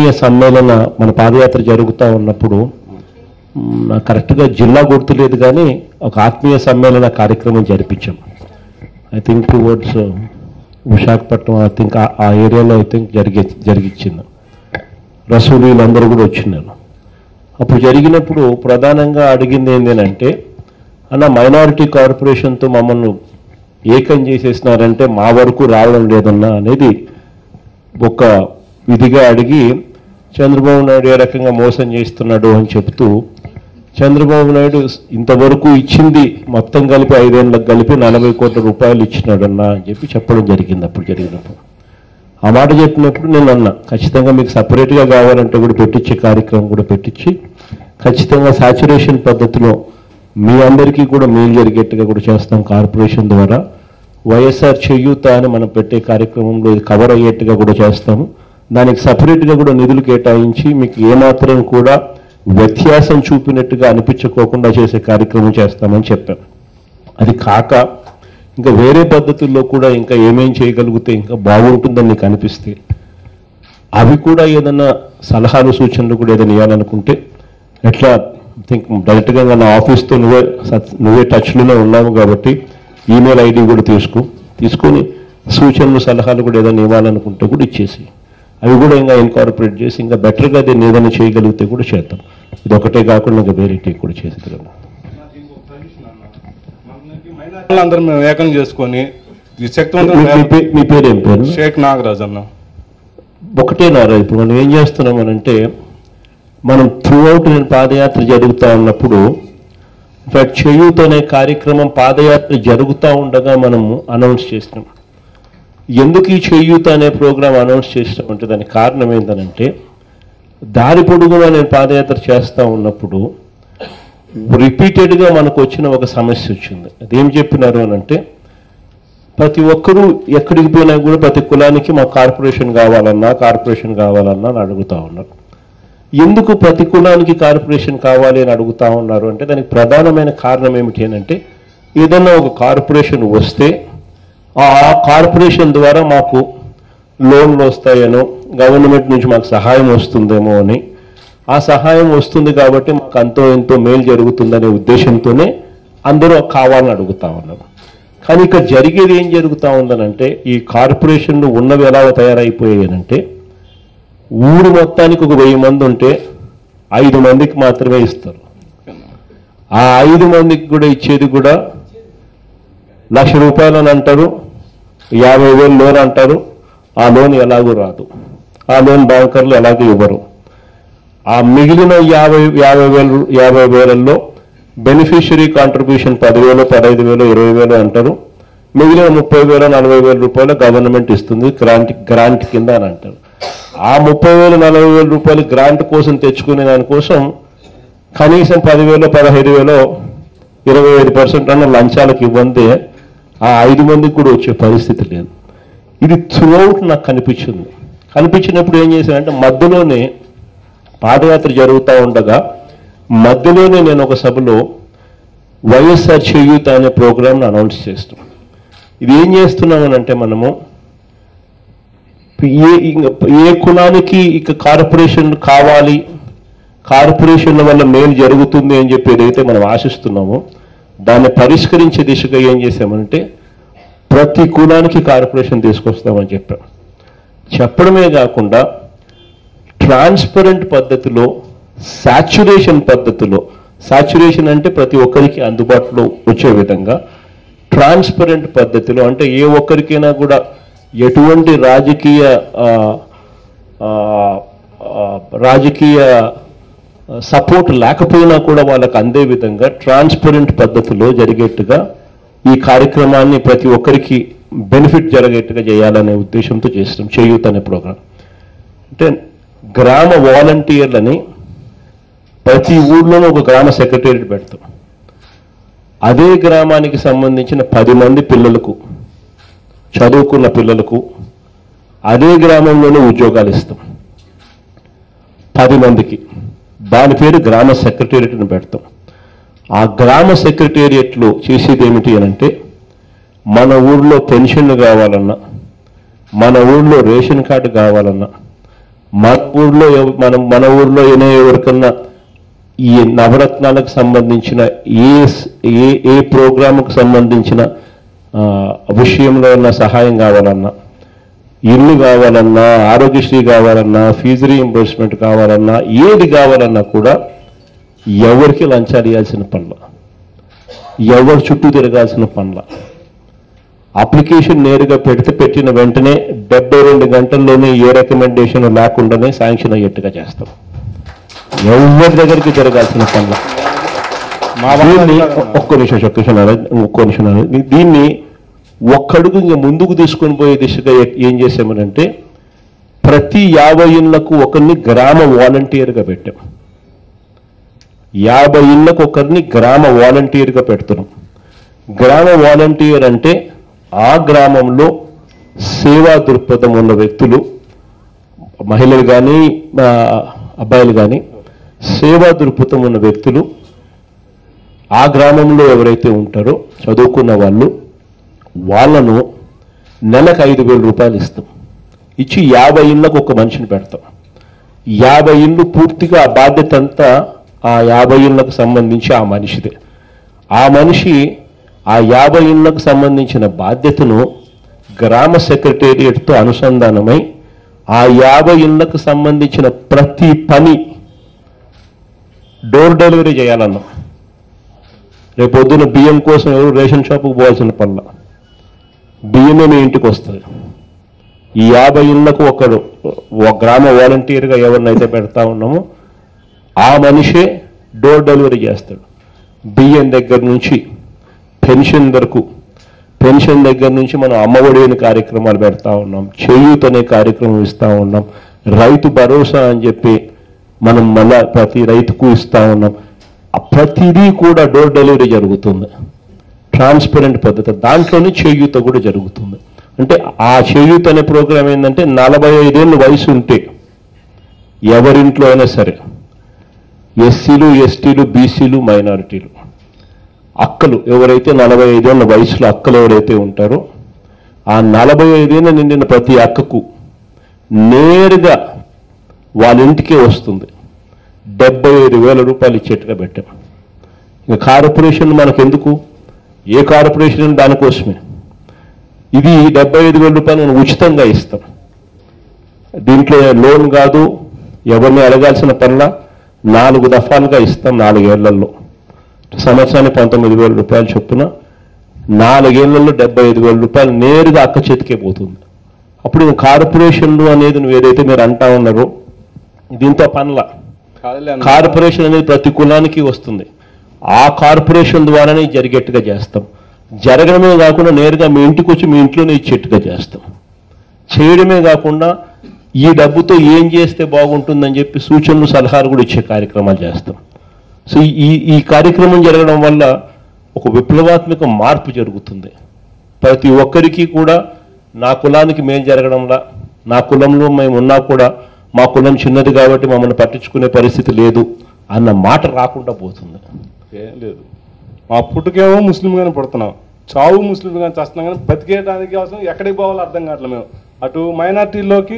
ఆత్మీయ సమ్మేళన మన పాదయాత్ర జరుగుతూ ఉన్నప్పుడు మ్, నాకు కరెక్ట్గా జిల్లా గుర్తులేదు కానీ ఒక ఆత్మీయ సమ్మేళన కార్యక్రమం జరిపించాం I think towards Visakhapatnam I think ఆ ఏరియాలో ఐ థింక్ జరిగే జరిగించింది రసూలు వీళ్ళందరూ కూడా వచ్చినారు అప్పుడు జరిగినప్పుడు ప్రధానంగా అడిగింది ఏంటంటే అన్న మైనారిటీ కార్పొరేషన్తో మమ్మల్ని ఏకం చేసేసినారంటే మా వరకు రావడం లేదన్నా అనేది ఒక విధిగా అడిగి చంద్రబాబు నాయుడు ఏ రకంగా మోసం చేస్తున్నాడు అని చెప్తూ చంద్రబాబు నాయుడు ఇంతవరకు ఇచ్చింది మొత్తం కలిపి ఐదేళ్ళకి కలిపి నలభై కోట్ల రూపాయలు ఇచ్చినాడన్నా అని చెప్పి చెప్పడం జరిగింది అప్పుడు జరిగినప్పుడు ఆ మాట చెప్పినప్పుడు నేను అన్నా ఖచ్చితంగా మీకు సపరేట్గా కావాలంటే కూడా పెట్టించే కార్యక్రమం కూడా పెట్టించి ఖచ్చితంగా సాచురేషన్ పద్ధతిలో మీ అందరికీ కూడా మేలు జరిగేట్టుగా కూడా చేస్తాం కార్పొరేషన్ ద్వారా వైఎస్ఆర్ చేయూత అని మనం పెట్టే కార్యక్రమంలో ఇది కవర్ అయ్యేట్టుగా కూడా చేస్తాము దానికి సపరేట్గా కూడా నిధులు కేటాయించి మీకు ఏమాత్రం కూడా వ్యత్యాసం చూపినట్టుగా అనిపించుకోకుండా చేసే కార్యక్రమం చేస్తామని చెప్పాను అది కాక ఇంకా వేరే పద్ధతుల్లో కూడా ఇంకా ఏమేం చేయగలిగితే ఇంకా బాగుంటుందని నీకు అనిపిస్తే అవి కూడా ఏదైనా సలహాలు సూచనలు కూడా ఏదైనా ఇవ్వాలనుకుంటే ఎట్లా థింక్ డైరెక్ట్గా నా ఆఫీస్తో నువ్వే సత్- నువ్వే టచ్లోనే ఉన్నావు కాబట్టి ఈమెయిల్ ఐడి కూడా తీసుకో తీసుకొని సూచనలు సలహాలు కూడా ఏదైనా ఇవ్వాలనుకుంటే కూడా ఇచ్చేసి అవి కూడా ఇంకా ఇన్కార్పొరేట్ చేసి ఇంకా బెటర్గా దీన్ని ఏదైనా చేయగలిగితే కూడా చేద్దాం ఇది ఒకటే కాకుండా ఇంకా వేరే కూడా చేసేది కదా అందరం మేము ఏకం చేసుకొని ఈ మీ- మీ శక్తివంతం పే- మీ పేరు ఏం పేరు షేక్ నాగరాజ్ అన్న ఒకటే నారా ఇప్పుడు మనం ఏం చేస్తున్నామనంటే మనం త్రూ అవుట్ నేను పాదయాత్ర జరుగుతూ ఉన్నప్పుడు ఇన్ఫాక్ట్ చేయూత అనే కార్యక్రమం పాదయాత్ర జరుగుతూ ఉండగా మనము అనౌన్స్ చేసినాం ఎందుకు ఈ చేయూత అనే ప్రోగ్రాం అనౌన్స్ చేసినామంటే దానికి కారణం ఏంటనంటే దారి పొడుగునా నేను పాదయాత్ర చేస్తూ ఉన్నప్పుడు రిపీటెడ్గా మనకు వచ్చిన ఒక సమస్య వచ్చింది అదేం చెప్పినారు అని అంటే ప్రతి ఒక్కరూ ఎక్కడికి పోయినా కూడా ప్రతి కులానికి మా కార్పొరేషన్ కావాలన్నా కార్పొరేషన్ కావాలన్నా అని అడుగుతా ఉన్నారు ఎందుకు ప్రతి కులానికి కార్పొరేషన్ కావాలి అని అడుగుతా ఉన్నారు అంటే దానికి ప్రధానమైన కారణం ఏమిటి అని అంటే ఏదన్నా ఒక కార్పొరేషన్ వస్తే ఆ కార్పొరేషన్ ద్వారా మాకు లోన్లు వస్తాయనో గవర్నమెంట్ నుంచి మాకు సహాయం వస్తుందేమో అని ఆ సహాయం వస్తుంది కాబట్టి మాకు అంతో ఎంతో మేలు జరుగుతుందనే ఉద్దేశంతోనే అందరూ కావాలని అడుగుతా ఉన్నారు కానీ ఇక్కడ జరిగేది ఏం జరుగుతా ఉందనంటే ఈ కార్పొరేషన్లు ఉన్నవి ఎలా తయారైపోయాయనంటే ఊరు మొత్తానికి ఒక వెయ్యి మంది ఉంటే ఐదు మందికి మాత్రమే ఇస్తారు ఆ ఐదు మందికి కూడా ఇచ్చేది కూడా లక్ష రూపాయలు అని అంటారు యాభై వేలు లోన్ అంటారు ఆ లోన్ ఎలాగూ రాదు ఆ లోన్ బ్యాంకర్లు ఎలాగూ ఇవ్వరు ఆ మిగిలిన యాభై యాభై వేలు యాభై వేలల్లో బెనిఫిషరీ కాంట్రిబ్యూషన్ పదివేలు పదహైదు వేలు ఇరవై వేలు అంటారు మిగిలిన ముప్పై వేల నలభై వేల రూపాయలు గవర్నమెంట్ ఇస్తుంది గ్రాంట్ గ్రాంట్ కింద అని అంటారు ఆ ముప్పై వేలు నలభై వేల రూపాయలు గ్రాంట్ కోసం తెచ్చుకునే దానికోసం కనీసం పదివేలు పదహైదు వేలు ఇరవై ఐదు పర్సెంట్ అన్న లంచాలకు ఇవ్వందే ఆ ఐదు మందికి కూడా వచ్చే పరిస్థితి లేదు ఇది త్రూఅవుట్ నాకు కనిపించింది కనిపించినప్పుడు ఏం చేశానంటే మధ్యలోనే పాదయాత్ర జరుగుతూ ఉండగా మధ్యలోనే నేను ఒక సభలో వైఎస్ఆర్ చేయూత అనే ప్రోగ్రామ్ను అనౌన్స్ చేస్తాం ఇది ఏం చేస్తున్నామనంటే మనము ఏ ఇంక- ఏ కులానికి ఇక కార్పొరేషన్ కావాలి కార్పొరేషన్ల వల్ల మేలు జరుగుతుంది అని చెప్పి ఏదైతే మనం ఆశిస్తున్నామో దాన్ని పరిష్కరించే దిశగా ఏం చేశామంటే ప్రతి కులానికి కార్పొరేషన్ తీసుకొస్తామని చెప్పాం చెప్పడమే కాకుండా ట్రాన్స్పరెంట్ పద్ధతిలో సాచురేషన్ పద్ధతిలో సాచురేషన్ అంటే ప్రతి ఒక్కరికి అందుబాటులో వచ్చే విధంగా ట్రాన్స్పరెంట్ పద్ధతిలో అంటే ఏ ఒక్కరికైనా కూడా ఎటువంటి రాజకీయ ఆ, ఆ, ఆ, రాజకీయ సపోర్ట్ లేకపోయినా కూడా వాళ్ళకి అందే విధంగా ట్రాన్స్పరెంట్ పద్ధతిలో జరిగేట్టుగా ఈ కార్యక్రమాన్ని ప్రతి ఒక్కరికి బెనిఫిట్ జరిగేట్టుగా చేయాలనే ఉద్దేశంతో చేస్తాం చేయూత్ అనే ప్రోగ్రాం అంటే గ్రామ వాలంటీర్లని ప్రతి ఊర్లోనూ ఒక గ్రామ సెక్రటేరియట్ పెడతాం అదే గ్రామానికి సంబంధించిన పది మంది పిల్లలకు చదువుకున్న పిల్లలకు అదే గ్రామంలోనే ఉద్యోగాలు ఇస్తాం పది మందికి దాని పేరు గ్రామ సెక్రటేరియట్ని పెడతాం ఆ గ్రామ సెక్రటేరియట్లో చేసేది ఏమిటి అని అంటే మన ఊర్లో పెన్షన్లు కావాలన్నా మన ఊర్లో రేషన్ కార్డు కావాలన్నా మన ఊర్లో ఎవ- మనం మన ఊర్లో ఏదో ఎవరికన్నా ఈ నవరత్నాలకు సంబంధించిన ఏ స్- ఏ ఏ ప్రోగ్రాముకు సంబంధించిన ఆ, విషయంలో ఉన్న సహాయం కావాలన్నా ఇల్లు కావాలన్నా ఆరోగ్యశ్రీ కావాలన్నా ఫీజు రీఎంబర్స్మెంట్ కావాలన్నా ఏది కావాలన్నా కూడా ఎవరికి లంచాలు ఇవ్వాల్సిన పనుల ఎవరు చుట్టూ తిరగాల్సిన పనుల అప్లికేషన్ నేరుగా పెడితే పెట్టిన వెంటనే డెబ్బై రెండు గంటల్లోనే ఏ రికమెండేషన్ లేకుండానే శాంక్షన్ అయ్యేట్టుగా చేస్తాం ఎవరి దగ్గరికి తిరగాల్సిన పనుల మా దీన్ని వాళ్ళు ఒక్క నిమిషం ఒక్క నిమిషం నాన్న, ఒక్క నిమిషం నాన్న. దీ- దీన్ని ఒక్కడుగు ఇంకా ముందుకు తీసుకొని పోయే దిశగా ఏ- ఏం చేసామనంటే ప్రతి యాభై ఇళ్లకు ఒకరిని గ్రామ వాలంటీర్గా పెట్టాం యాభై ఇళ్లకు ఒకరిని గ్రామ వాలంటీర్గా పెడుతున్నాం గ్రామ వాలంటీర్ అంటే ఆ గ్రామంలో సేవా దృక్పథం ఉన్న వ్యక్తులు మహిళలు కానీ అబ్బాయిలు కానీ సేవా దృక్పథం ఉన్న వ్యక్తులు ఆ గ్రామంలో ఎవరైతే ఉంటారో చదువుకున్న వాళ్ళు వాళ్ళను నెలకు ఐదు వేల రూపాయలు ఇస్తాం ఇచ్చి యాభై ఇళ్ళకు ఒక మనిషిని పెడతాం యాభై ఇళ్ళు పూర్తిగా ఆ బాధ్యత అంతా ఆ యాభై ఇళ్ళకు సంబంధించి ఆ మనిషిదే ఆ మనిషి ఆ యాభై ఇళ్లకు సంబంధించిన బాధ్యతను గ్రామ సెక్రటేరియట్తో అనుసంధానమై ఆ యాభై ఇళ్లకు సంబంధించిన ప్రతి పని డోర్ డెలివరీ చేయాలన్నాం రేపు పొద్దున బియ్యం కోసం ఎవరు రేషన్ షాపుకు పోవాల్సిన పనుల బియ్యమే మీ ఇంటికి వస్తుంది ఈ యాభై ఇళ్లకు ఒకడు ఒక గ్రామ వాలంటీర్గా ఎవరినైతే పెడతా ఉన్నామో ఆ మనిషే డోర్ డెలివరీ చేస్తాడు బియ్యం దగ్గర నుంచి పెన్షన్ వరకు పెన్షన్ దగ్గర నుంచి మనం అమ్మఒడి అనే కార్యక్రమాలు పెడతా ఉన్నాం చేయూత్ అనే కార్యక్రమం ఇస్తా ఉన్నాం రైతు భరోసా అని చెప్పి మనం మళ్ళా ప్రతి రైతుకు ఇస్తా ఉన్నాం ఆ ప్రతిదీ కూడా డోర్ డెలివరీ జరుగుతుంది ట్రాన్స్పరెంట్ పద్ధతి దాంట్లోనే చేయూత కూడా జరుగుతుంది అంటే ఆ చేయూత అనే ప్రోగ్రామ్ ఏంటంటే నలభై ఐదేళ్ళు వయసు ఉంటే ఎవరింట్లో అయినా సరే ఎస్సీలు ఎస్టీలు బీసీలు మైనారిటీలు అక్కలు ఎవరైతే నలభై ఐదేళ్ల వయసులో అక్కలు ఎవరైతే ఉంటారో ఆ నలభై ఐదేళ్ళ నిండిన ప్రతి అక్కకు నేరుగా వాళ్ళ ఇంటికే వస్తుంది డెబ్బై ఐదు వేల రూపాయలు ఇచ్చేట్టుగా పెట్టాం ఇంకా కార్పొరేషన్ మనకెందుకు ఏ కార్పొరేషన్ దానికోసమే ఇది డెబ్బై ఐదు వేల రూపాయలు మనం ఉచితంగా ఇస్తాం దీంట్లో లోన్ కాదు ఎవరిని అడగాల్సిన పనుల నాలుగు దఫాలుగా ఇస్తాం నాలుగేళ్లలో సంవత్సరానికి పంతొమ్మిది వేల రూపాయలు చొప్పున నాలుగేళ్లలో డెబ్బై ఐదు వేల రూపాయలు నేరుగా అక్క చేతికే పోతుంది అప్పుడు ఇంకా కార్పొరేషన్లు అనేది నువ్వు ఏదైతే మీరు అంటా ఉన్నారో దీంతో పనుల కాదులే అన్న. కార్పొరేషన్ అనేది ప్రతి కులానికి వస్తుంది ఆ కార్పొరేషన్ ద్వారానే ఇది జరిగేట్టుగా చేస్తాం జరగడమే కాకుండా నేరుగా మీ ఇంటికి వచ్చి మీ ఇంట్లోనే ఇచ్చేట్టుగా చేస్తాం చేయడమే కాకుండా ఈ డబ్బుతో ఏం చేస్తే బాగుంటుందని చెప్పి సూచనలు సలహాలు కూడా ఇచ్చే కార్యక్రమాలు చేస్తాం సో ఈ ఈ కార్యక్రమం జరగడం వల్ల ఒక విప్లవాత్మక మార్పు జరుగుతుంది ప్రతి ఒక్కరికి కూడా నా కులానికి మేలు జరగడంలా నా కులంలో మేము ఉన్నా కూడా మా కులం చిన్నది కాబట్టి మమ్మల్ని పట్టించుకునే పరిస్థితి లేదు అన్న మాట రాకుండా పోతుంది ఏం లేదు మా పుట్టుకేమో ముస్లింగానే పుడుతున్నాం చావు ముస్లిం కానీ చేస్తున్నాం కానీ బతికేయడానికి అవసరం ఎక్కడికి పోవాలో అర్థం కావట్లేదు మేము అటు మైనార్టీలోకి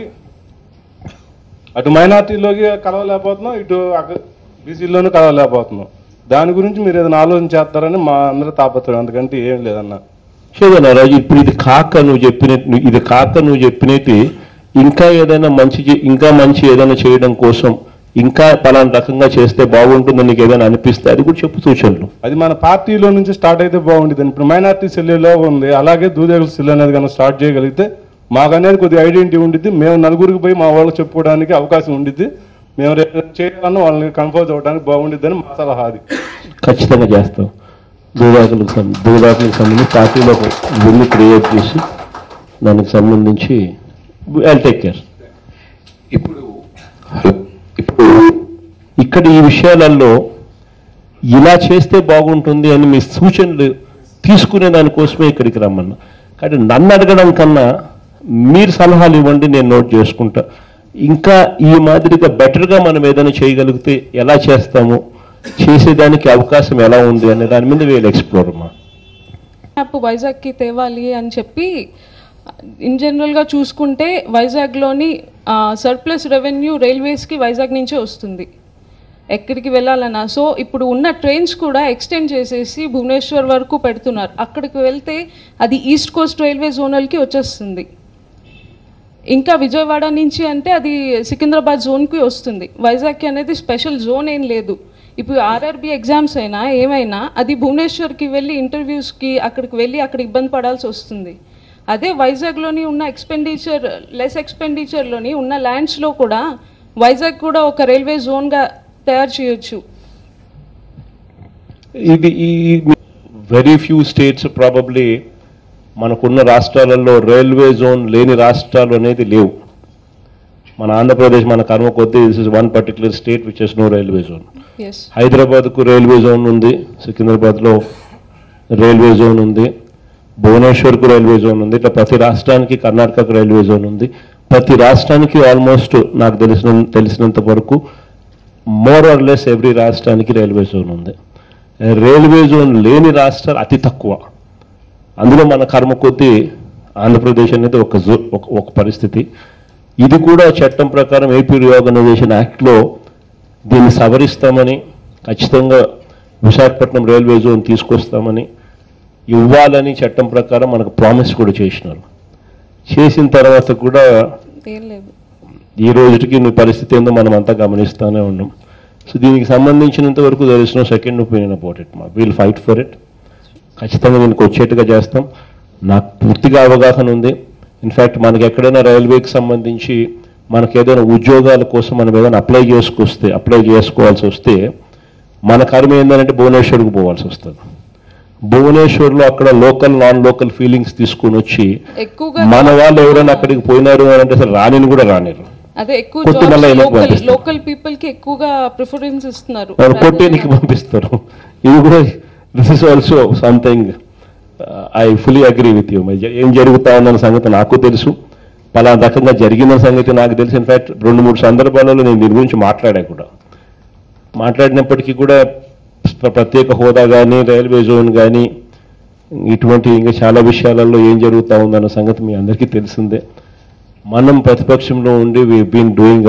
అటు మైనార్టీలోకి కలవలేకపోతున్నాం ఇటు బీసీలోనూ కలవలేకపోతున్నాం దాని గురించి మీరు ఏదైనా ఆలోచన చేస్తారని మా అందరూ తాపత్రయం అందుకంటే ఏం లేదన్న చూడనా రాజు ఇప్పుడు ఇది కాక నువ్వు చెప్పినట్టు ఇది కాక నువ్వు చెప్పినట్టు ఇంకా ఏదైనా మంచి చే- ఇంకా మంచి ఏదైనా చేయడం కోసం ఇంకా పలానా రకంగా చేస్తే బాగుంటుందని నీకు ఏదైనా అనిపిస్తే అది కూడా చెప్పు సూచనలు అది మన పార్టీలో నుంచి స్టార్ట్ అయితే బాగుండేది ఇప్పుడు మైనార్టీ సెల్లులో ఉంది అలాగే దూదేగుల సెల్ అనేది కనుక స్టార్ట్ చేయగలిగితే మాకు అనేది కొద్దిగా ఐడెంటిటీ ఉండిద్ది మేము నలుగురికి పోయి మా వాళ్ళకి చెప్పుకోవడానికి అవకాశం ఉండిద్ది మేము రేపు చేయాలన్నా వాళ్ళని కంపోజ్ అవ్వడానికి బాగుండిద్ది అని మా సలహా అది ఖచ్చితంగా చేస్తాం దూదాకులకు సం- దూదాకులకు సంబంధించి పార్టీలో ఒక బిల్లు క్రియేట్ చేసి దానికి సంబంధించి ఐ టేక్ కేర్ ఇప్పుడు ఇప్పుడు ఇక్కడ ఈ విషయాలలో ఇలా చేస్తే బాగుంటుంది అని మీ సూచనలు తీసుకునే దానికోసమే ఇక్కడికి రమ్మన్నా కానీ నన్ను అడగడం కన్నా మీరు సలహాలు ఇవ్వండి నేను నోట్ చేసుకుంటా ఇంకా ఈ మాదిరిగా బెటర్గా మనం ఏదైనా చేయగలిగితే ఎలా చేస్తాము చేసేదానికి అవకాశం ఎలా ఉంది అనే దాని మీద వీళ్ళు ఎక్స్ప్లోర్ అమ్మా యాప్ వైజాగ్కి తేవాలి అని చెప్పి ఇన్ జనరల్గా చూసుకుంటే వైజాగ్లోని సర్ప్లస్ రెవెన్యూ రైల్వేస్కి వైజాగ్ నుంచే వస్తుంది ఎక్కడికి వెళ్ళాలన్నా సో ఇప్పుడు ఉన్న ట్రైన్స్ కూడా ఎక్స్టెండ్ చేసేసి భువనేశ్వర్ వరకు పెడుతున్నారు అక్కడికి వెళ్తే అది ఈస్ట్ కోస్ట్ రైల్వే జోనల్కి వచ్చేస్తుంది ఇంకా విజయవాడ నుంచి అంటే అది సికింద్రాబాద్ జోన్కి వస్తుంది వైజాగ్కి అనేది స్పెషల్ జోన్ ఏం లేదు ఇప్పుడు ఆర్ఆర్బి ఎగ్జామ్స్ అయినా ఏమైనా అది భువనేశ్వర్కి వెళ్ళి ఇంటర్వ్యూస్కి అక్కడికి వెళ్ళి అక్కడ ఇబ్బంది పడాల్సి వస్తుంది అదే వైజాగ్లోని ఉన్న ఎక్స్పెండిచర్ లెస్ ఎక్స్పెండిచర్లోని ఉన్న ల్యాండ్స్లో కూడా వైజాగ్ కూడా ఒక రైల్వే జోన్గా తయారు చేయొచ్చు ఇది ఈ వెరీ ఫ్యూ స్టేట్స్ ప్రాబబ్లీ మనకున్న రాష్ట్రాలలో రైల్వే జోన్ లేని రాష్ట్రాలు అనేది లేవు మన ఆంధ్రప్రదేశ్ మన కర్మ కొద్దీ this is one particular state which is no railway zone yes హైదరాబాద్కు రైల్వే జోన్ ఉంది సికింద్రాబాద్లో రైల్వే జోన్ ఉంది భువనేశ్వర్కు రైల్వే జోన్ ఉంది ఇట్లా ప్రతి రాష్ట్రానికి కర్ణాటకకు రైల్వే జోన్ ఉంది ప్రతి రాష్ట్రానికి ఆల్మోస్ట్ నాకు తెలిసిన తెలిసినంత వరకు మోర్ ఆర్ లెస్ ఎవ్రీ రాష్ట్రానికి రైల్వే జోన్ ఉంది రైల్వే జోన్ లేని రాష్ట్రాలు అతి తక్కువ అందులో మన కర్మ కొద్దీ ఆంధ్రప్రదేశ్ అనేది ఒక జో ఒక ఒక పరిస్థితి ఇది కూడా చట్టం ప్రకారం ఏపీ రీఆర్గనైజేషన్ యాక్ట్లో దీన్ని సవరిస్తామని ఖచ్చితంగా విశాఖపట్నం రైల్వే జోన్ తీసుకొస్తామని ఇవ్వాలని చట్టం ప్రకారం మనకు ప్రామిస్ కూడా చేసినారు చేసిన తర్వాత కూడా ఏం లేదు ఈ రోజుకి మీ పరిస్థితి ఏందో మనం అంతా గమనిస్తూనే ఉన్నాం సో దీనికి సంబంధించినంత వరకు there is no second opinion about it మా వీల్ ఫైట్ ఫర్ ఇట్ ఖచ్చితంగా దీనికి వచ్చేట్టుగా చేస్తాం నాకు పూర్తిగా అవగాహన ఉంది ఇన్ఫ్యాక్ట్ మనకి ఎక్కడైనా రైల్వేకి సంబంధించి మనకి ఏదైనా ఉద్యోగాల కోసం మనం ఏదైనా అప్లై చేసుకొస్తే అప్లై చేసుకోవాల్సి వస్తే మన కర్మ ఏంటంటే భువనేశ్వర్కి పోవాల్సి వస్తుంది భువనేశ్వర్లో అక్కడ లోకల్ నాన్ లోకల్ ఫీలింగ్స్ తీసుకొని వచ్చి ఎక్కువగా మన వాళ్ళు ఎవరైనా అక్కడికి పోయినారు అని అంటే అసలు రానిని కూడా రానిరు అదే ఎక్కువ కొట్టి మళ్ళా జాబ్స్ వెనక్కి లోకల్ పంపిస్తారు. లోకల్ పీపుల్ కి ఎక్కువగా ప్రిఫరెన్స్ ఇస్తున్నారు వాళ్ళు కొట్టేనికి పంపిస్తారు ఇది కూడా this is also something I fully agree with you ఏం జరుగుతా ఉందన్న సంగతి నాకు తెలుసు పలానా రకంగా జరిగిందన్న సంగతి నాకు తెలుసు ఇన్ఫాక్ట్ రెండు మూడు సందర్భాలలో నేను దీని గురించి మాట్లాడా కూడా మాట్లాడినప్పటికీ కూడా ప్ర- ప్రత్యేక హోదా కానీ రైల్వే జోన్ కానీ ఇటువంటి ఇంకా చాలా విషయాలలో ఏం జరుగుతూ ఉందన్న సంగతి మీ అందరికీ తెలిసిందే మనం ప్రతిపక్షంలో ఉండి వి బీన్ డూయింగ్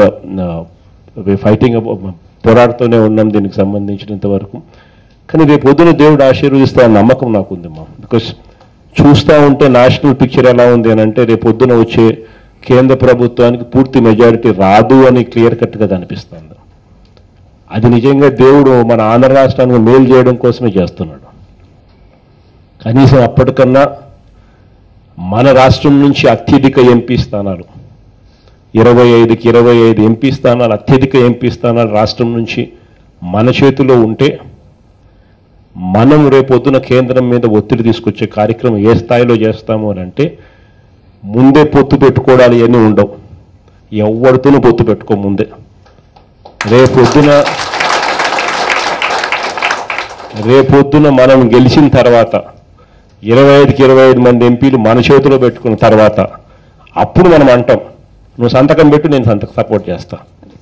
ఫైటింగ్ పోరాడుతూనే ఉన్నాం దీనికి సంబంధించినంత వరకు కానీ రేపు పొద్దున దేవుడు ఆశీర్వదిస్తే ఆ నమ్మకం నాకుంది మా బికాస్ చూస్తూ ఉంటే నేషనల్ పిక్చర్ ఎలా ఉంది అని అంటే రేపు పొద్దున వచ్చే కేంద్ర ప్రభుత్వానికి పూర్తి మెజారిటీ రాదు అని క్లియర్ కట్గా కనిపిస్తుంది అది నిజంగా దేవుడు మన ఆంధ్ర రాష్ట్రానికి మేలు చేయడం కోసమే చేస్తున్నాడు కనీసం అప్పటికన్నా మన రాష్ట్రం నుంచి అత్యధిక ఎంపీ స్థానాలు ఇరవై ఐదుకి ఇరవై ఐదు ఎంపీ స్థానాలు అత్యధిక ఎంపీ స్థానాలు రాష్ట్రం నుంచి మన చేతిలో ఉంటే మనం రేపొద్దున కేంద్రం మీద ఒత్తిడి తీసుకొచ్చే కార్యక్రమం ఏ స్థాయిలో చేస్తాము అని అంటే ముందే పొత్తు పెట్టుకోవడాలు ఇవన్నీ ఉండవు ఎవరితోనూ పొత్తు పెట్టుకో ముందే రేపొద్దున రేపొద్దున మనం గెలిచిన తర్వాత ఇరవై ఐదుకి ఇరవై ఐదు మంది ఎంపీలు మన చేతిలో పెట్టుకున్న తర్వాత అప్పుడు మనం అంటాం నువ్వు సంతకం పెట్టు నేను సంతకం సపోర్ట్ చేస్తా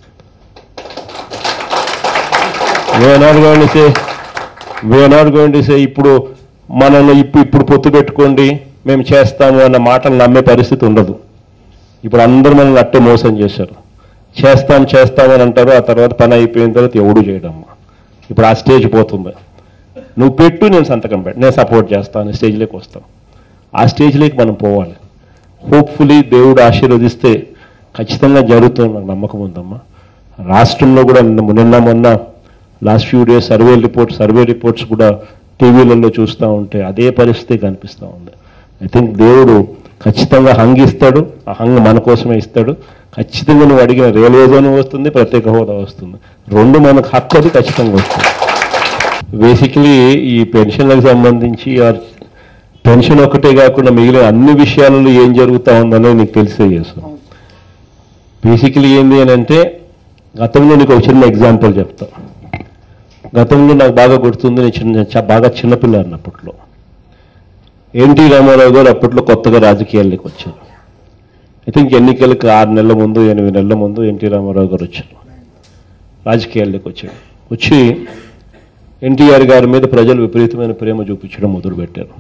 we're not going say we're not going say ఇప్పుడు మనల్ని ఇప్పుడు ఇప్పుడు పొత్తు పెట్టుకోండి మేము చేస్తాము అన్న మాటలు నమ్మే పరిస్థితి ఉండదు ఇప్పుడు అందరూ మనల్ని అట్టే మోసం చేశారు చేస్తాం చేస్తాం అని అంటారు ఆ తర్వాత పని అయిపోయిన తర్వాత ఎవడు చేయడం ఇప్పుడు ఆ స్టేజ్ పోతుంది నువ్వు పెట్టు నేను సంతకం పెట్టు నేను సపోర్ట్ చేస్తాను స్టేజ్లోకి వస్తాం ఆ స్టేజ్లోకి మనం పోవాలి హోప్ఫుల్లీ దేవుడు ఆశీర్వదిస్తే ఖచ్చితంగా జరుగుతుంది నాకు నమ్మకం ఉందమ్మా రాష్ట్రంలో కూడా నిన్న నిన్న మొన్న last few days survey reports survey reports కూడా టీవీలలో చూస్తూ ఉంటే అదే పరిస్థితి కనిపిస్తూ ఉంది ఐ థింక్ దేవుడు ఖచ్చితంగా హంగ్ ఇస్తాడు ఆ హంగ్ మన కోసమే ఇస్తాడు ఖచ్చితంగా నువ్వు అడిగిన రైల్వే జోన్ వస్తుంది ప్రత్యేక హోదా వస్తుంది రెండు మనకు హక్కు అది ఖచ్చితంగా వస్తుంది బేసిక్లీ ఈ పెన్షన్లకు సంబంధించి ఆర్ పెన్షన్ ఒకటే కాకుండా మిగిలిన అన్ని విషయాలలో ఏం జరుగుతూ ఉందనే నీకు తెలిసే చేస్తాం బేసికలీ ఏంది అని అంటే గతంలో నీకు ఒక చిన్న ఎగ్జాంపుల్ చెప్తా గతంలో నాకు బాగా గుర్తుంది నేను చిన్న చ- బాగా చిన్నపిల్లాడిని అప్పట్లో ఎన్టీ రామారావు గారు అప్పట్లో కొత్తగా రాజకీయాల్లోకి వచ్చారు ఐ థింక్ ఎన్నికలకు ఆరు నెలల ముందు ఎనిమిది నెలల ముందు ఎన్టీ రామారావు గారు వచ్చారు రాజకీయాల్లోకి వచ్చారు వచ్చి ఎన్టీఆర్ గారి మీద ప్రజలు విపరీతమైన ప్రేమ చూపించడం మొదలుపెట్టారు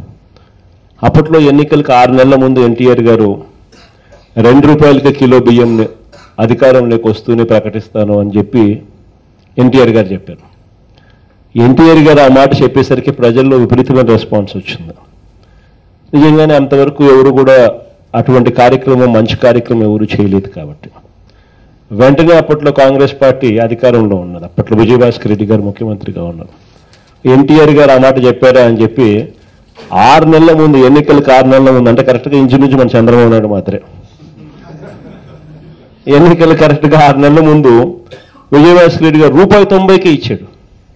అప్పట్లో ఎన్నికలకు ఆరు నెలల ముందు ఎన్టీఆర్ గారు రెండు రూపాయలకి కిలో బియ్యం అధికారంలోకి వస్తూనే ప్రకటిస్తాను అని చెప్పి ఎన్టీఆర్ గారు చెప్పారు ఎన్టీఆర్ గారు ఆ మాట చెప్పేసరికి ప్రజల్లో విపరీతమైన రెస్పాన్స్ వచ్చింది నిజంగానే అంతవరకు ఎవరు కూడా అటువంటి కార్యక్రమం మంచి కార్యక్రమం ఎవరు చేయలేదు కాబట్టి వెంటనే అప్పట్లో కాంగ్రెస్ పార్టీ అధికారంలో ఉన్నది అప్పట్లో విజయభాస్కర్ రెడ్డి గారు ముఖ్యమంత్రిగా ఉన్నారు ఎన్టీఆర్ గారు ఆ మాట చెప్పారా అని చెప్పి ఆరు నెలల ముందు ఎన్నికలకు ఆరు నెలల ముందు అంటే కరెక్ట్గా ఇంచుమించు మన చంద్రబాబు నాయుడు మాత్రమే ఎన్నికలు కరెక్ట్గా ఆరు నెలల ముందు విజయభాస్కర్ రెడ్డి గారు రూపాయి తొంభైకి ఇచ్చాడు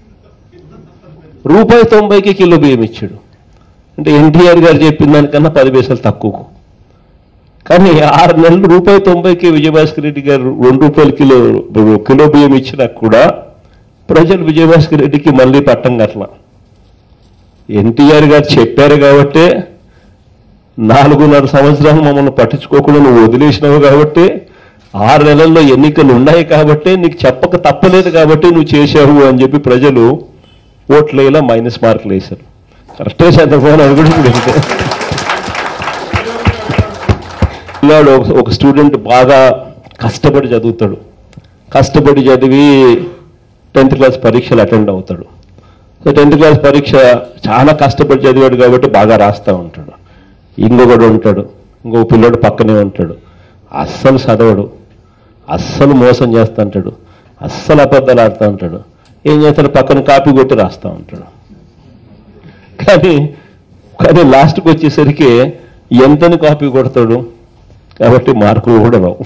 రూపాయి తొంభైకి కిలో బియ్యం ఇచ్చాడు అంటే ఎన్టీఆర్ గారు చెప్పిన దానికన్నా పది పైసలు తక్కువ కానీ ఆరు నెలలు రూపాయి తొంభైకి విజయభాస్కర్ రెడ్డి గారు రెండు రూపాయల కిలో కిలో బియ్యం ఇచ్చినా కూడా ప్రజలు విజయభాస్కర్ రెడ్డికి మళ్ళీ పట్టం కట్ల ఎన్టీఆర్ గారు చెప్పారు కాబట్టే నాలుగున్నర సంవత్సరాలు మమ్మల్ని పట్టించుకోకుండా నువ్వు వదిలేసినావు కాబట్టి ఆరు నెలల్లో ఎన్నికలు ఉన్నాయి కాబట్టి నీకు చెప్పక తప్పలేదు కాబట్టి నువ్వు చేశావు అని చెప్పి ప్రజలు ఓట్లేలా మైనస్ మార్కులు వేశారు కరెక్టే చంద్రబాబు నాయుడు కూడా ఇప్పుడు అంతే. పిల్లాడు ఒక- ఒక స్టూడెంట్ బాగా కష్టపడి చదువుతాడు కష్టపడి చదివి టెన్త్ క్లాస్ పరీక్షలు అటెండ్ అవుతాడు సో టెన్త్ క్లాస్ పరీక్ష చాలా కష్టపడి చదివాడు కాబట్టి బాగా రాస్తూ ఉంటాడు ఇంకొకడు ఉంటాడు ఇంకొక పిల్లోడు పక్కనే ఉంటాడు అస్సలు చదవడు అస్సలు మోసం చేస్తూ ఉంటాడు అస్సలు అబద్ధాలు ఆడుతూ ఉంటాడు ఏం చేస్తాడు పక్కన కాపీ కొట్టి రాస్తూ ఉంటాడు కానీ కానీ లాస్ట్కి వచ్చేసరికి ఎంతని కాపీ కొడతాడు కాబట్టి మార్కులు కూడా రావు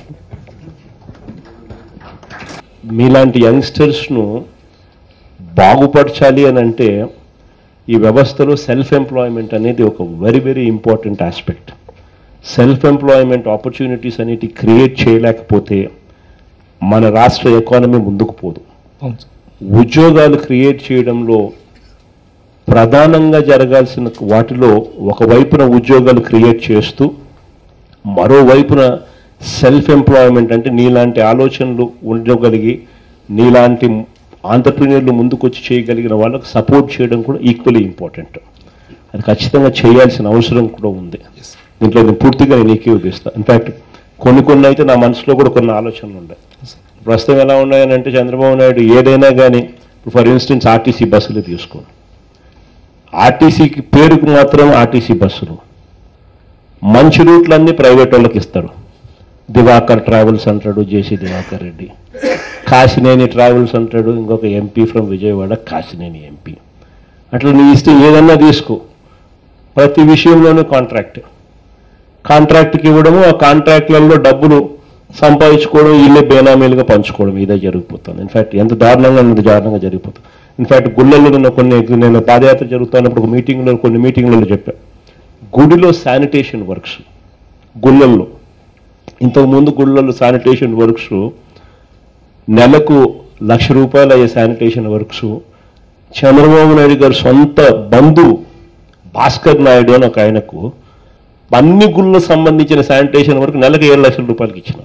మీలాంటి యంగ్స్టర్స్ను బాగుపరచాలి అని అంటే ఈ వ్యవస్థలో సెల్ఫ్ ఎంప్లాయ్మెంట్ అనేది ఒక very very important aspect self employment opportunities అనేటి క్రియేట్ చేయలేకపోతే మన రాష్ట్ర ఎకానమీ ముందుకు పోదు అవును సార్ ఉద్యోగాలు క్రియేట్ చేయడంలో ప్రధానంగా జరగాల్సిన వాటిలో ఒకవైపున ఉద్యోగాలు క్రియేట్ చేస్తూ మరోవైపున సెల్ఫ్ ఎంప్లాయ్మెంట్ అంటే నీలాంటి ఆలోచనలు ఉండగలిగి నీలాంటి ఆంటర్ప్రీనియర్లు ముందుకొచ్చి చేయగలిగిన వాళ్ళకు సపోర్ట్ చేయడం కూడా ఈక్వల్లీ ఇంపార్టెంట్ అది ఖచ్చితంగా చేయాల్సిన అవసరం కూడా ఉంది దీంట్లో నేను పూర్తిగా నేను ఏకీభవిస్తాను ఇన్ఫాక్ట్ కొన్ని కొన్ని అయితే నా మనసులో కూడా కొన్ని ఆలోచనలు ఉన్నాయి ప్రస్తుతం ఎలా ఉన్నాయని అంటే చంద్రబాబు నాయుడు ఏదైనా కానీ ఇప్పుడు ఫర్ ఇన్స్టెన్స్ ఆర్టీసీ బస్సులు తీసుకోండి ఆర్టీసీకి పేరుకు మాత్రం ఆర్టీసీ బస్సులు మంచి రూట్లన్నీ ప్రైవేట్ వాళ్ళకి ఇస్తాడు దివాకర్ ట్రావెల్స్ అంటాడు జేసీ దివాకర్ రెడ్డి కాశినేని ట్రావెల్స్ అంటాడు ఇంకొక MP from Vijayawada Kesineni MP అట్లా నీ ఇష్టం ఏదన్నా తీసుకో ప్రతి విషయంలోనూ కాంట్రాక్ట్ కాంట్రాక్ట్కి ఇవ్వడము ఆ కాంట్రాక్ట్లలో డబ్బులు సంపాదించుకోవడం ఇల్లే బేనామీలుగా పంచుకోవడం ఇదే జరిగిపోతుంది ఇన్ఫాక్ట్ ఎంత దారుణంగా ఎంత దారుణంగా జరిగిపోతుంది ఇన్ఫాక్ట్ గుళ్ళల్లో నిన్న కొన్ని నేను పాదయాత్ర జరుగుతున్నప్పుడు ఒక మీటింగ్లో కొన్ని మీటింగ్లలో చెప్పా గుడిలో శానిటేషన్ వర్క్స్ గుళ్ళల్లో ఇంతకుముందు గుళ్ళల్లో శానిటేషన్ వర్క్స్ నెలకు లక్ష రూపాయలు అయ్యే శానిటేషన్ వర్క్స్ చంద్రబాబు నాయుడు గారు సొంత బంధువు భాస్కర్ నాయుడు అని ఒక ఆయనకు అన్ని గుళ్ళకు సంబంధించిన శానిటేషన్ వరకు నెలకు ఏడు లక్షల రూపాయలకి ఇచ్చినారు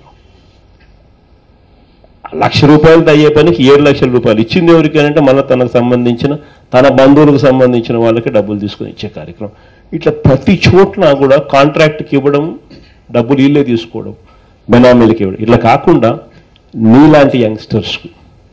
లక్ష రూపాయలతో అయ్యే పనికి ఏడు లక్షల రూపాయలు ఇచ్చింది ఎవరికి అంటే మళ్ళీ తనకు సంబంధించిన తన బంధువులకు సంబంధించిన వాళ్ళకి డబ్బులు తీసుకొని ఇచ్చే కార్యక్రమం ఇట్లా ప్రతి చోట్ల కూడా కాంట్రాక్ట్కి ఇవ్వడం డబ్బులు వీళ్ళే తీసుకోవడం బెనామీలకి ఇవ్వడం ఇట్లా కాకుండా నీలాంటి యంగ్స్టర్స్కు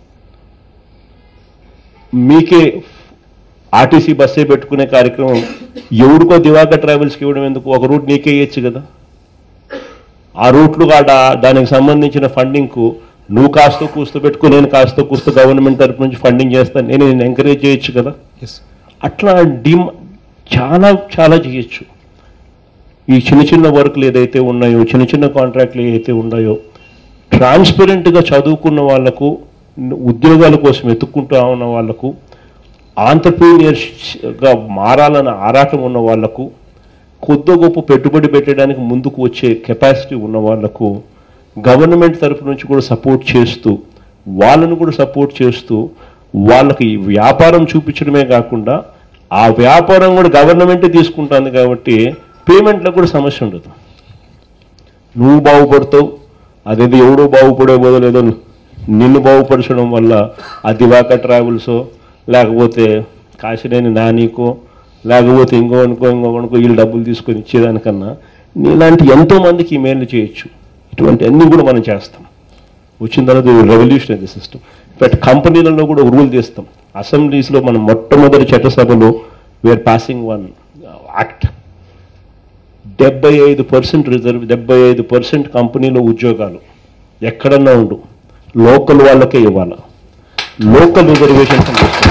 మీకే ఆర్టీసీ బస్సే పెట్టుకునే కార్యక్రమం ఎవరికో దివాకర్ ట్రావెల్స్కి ఇవ్వడం ఎందుకు ఒక రూట్ నీకే ఇవ్వచ్చు కదా ఆ రూట్లు కాడ దానికి సంబంధించిన ఫండింగ్కు నువ్వు కాస్త కూస్త పెట్టుకో నేను కాస్త కూస్త గవర్నమెంట్ తరపు నుంచి ఫండింగ్ చేస్తాను నేను నేను ఎంకరేజ్ చేయొచ్చు కదా ఎస్ అట్లా డిమ్ చాలా చాలా చేయొచ్చు ఈ చిన్న చిన్న వర్క్లు ఏదైతే ఉన్నాయో చిన్న చిన్న కాంట్రాక్ట్లు ఏదైతే ఉన్నాయో ట్రాన్స్పరెంట్గా చదువుకున్న వాళ్లకు ఉద్యోగాల కోసం ఎత్తుక్కుంటూ ఉన్న వాళ్లకు ఆంటర్ప్రీనియర్స్గా మారాలన్న ఆరాటం ఉన్న వాళ్లకు కొద్ది గొప్ప పెట్టుబడి పెట్టడానికి ముందుకు వచ్చే కెపాసిటీ ఉన్న వాళ్లకు గవర్నమెంట్ తరపు నుంచి కూడా సపోర్ట్ చేస్తూ వాళ్ళను కూడా సపోర్ట్ చేస్తూ వాళ్ళకి ఈ వ్యాపారం చూపించడమే కాకుండా ఆ వ్యాపారం కూడా గవర్నమెంటే తీసుకుంటుంది కాబట్టి పేమెంట్లో కూడా సమస్య ఉండదు నువ్వు బాగుపడతావు అదేదో ఎవడో బాగుపడే బదులు ఏదో నిన్ను బాగుపరచడం వల్ల ఆ దివాకర్ ట్రావెల్సో లేకపోతే కాశీనేని నానీకో లేకపోతే ఇంకో అనుకో ఇంకో అనుకో వీళ్ళు డబ్బులు తీసుకొని ఇచ్చేదానికన్నా నీలాంటి ఎంతో మందికి ఈ మేలు చేయొచ్చు ఇటువంటి అన్నీ కూడా మనం చేస్తాం వచ్చిన తర్వాత రెవల్యూషనరీ సిస్టమ్ బట్ కంపెనీలలో కూడా రూల్ చేస్తాం అసెంబ్లీస్లో మనం మొట్టమొదటి చట్టసభలో వీఆర్ పాసింగ్ వన్ యాక్ట్ డెబ్బై ఐదు పర్సెంట్ రిజర్వ్ డెబ్బై ఐదు పర్సెంట్ కంపెనీలో ఉద్యోగాలు ఎక్కడన్నా ఉండు లోకల్ వాళ్ళకే ఇవ్వాలి లోకల్ రిజర్వేషన్స్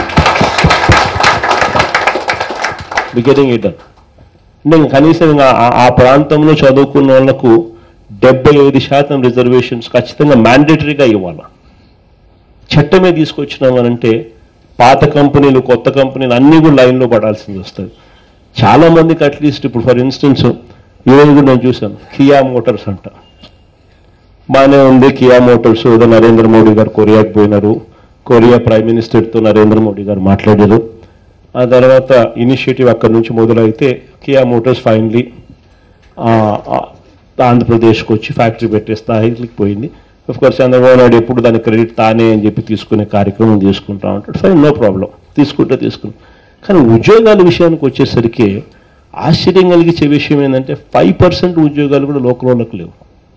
బిగినింగ్ ఇట్ అంటే ఇంక కనీసం ఇంకా ఆ- ఆ ప్రాంతంలో చదువుకున్న వాళ్ళకు డెబ్బై ఐదు శాతం రిజర్వేషన్స్ ఖచ్చితంగా మ్యాండేటరీగా ఇవ్వాలి చట్టమే తీసుకొచ్చినామనంటే పాత కంపెనీలు కొత్త కంపెనీలు అన్నీ కూడా లైన్లో పడాల్సింది వస్తుంది చాలా మందికి అట్లీస్ట్ ఇప్పుడు ఫర్ ఇన్స్టెన్స్ ఈరోజు కూడా నేను చూశాను కియా మోటార్స్ అంట బాగానే ఉంది కియా మోటార్స్ ఏదో నరేంద్ర మోడీ గారు కొరియాకి పోయినారు కొరియా ప్రైమ్ మినిస్టర్తో నరేంద్ర మోడీ గారు మాట్లాడారు ఆ తర్వాత ఇనిషియేటివ్ అక్కడి నుంచి మొదలైతే కియా మోటార్స్ ఫైనలీ ఆంధ్రప్రదేశ్కి వచ్చి ఫ్యాక్టరీ పెట్టే స్థాయికి పోయింది ఆఫ్ కోర్స్ చంద్రబాబు నాయుడు ఎప్పుడు దాని క్రెడిట్ తానే అని చెప్పి తీసుకునే కార్యక్రమం తీసుకుంటా ఉంటాడు ఫైన్ నో ప్రాబ్లం తీసుకుంటే తీసుకుని కానీ ఉద్యోగాల విషయానికి వచ్చేసరికి ఆశ్చర్యం కలిగించే విషయం ఏంటంటే ఫైవ్ పర్సెంట్ ఉద్యోగాలు కూడా లోకల్ వాళ్ళకు లేవు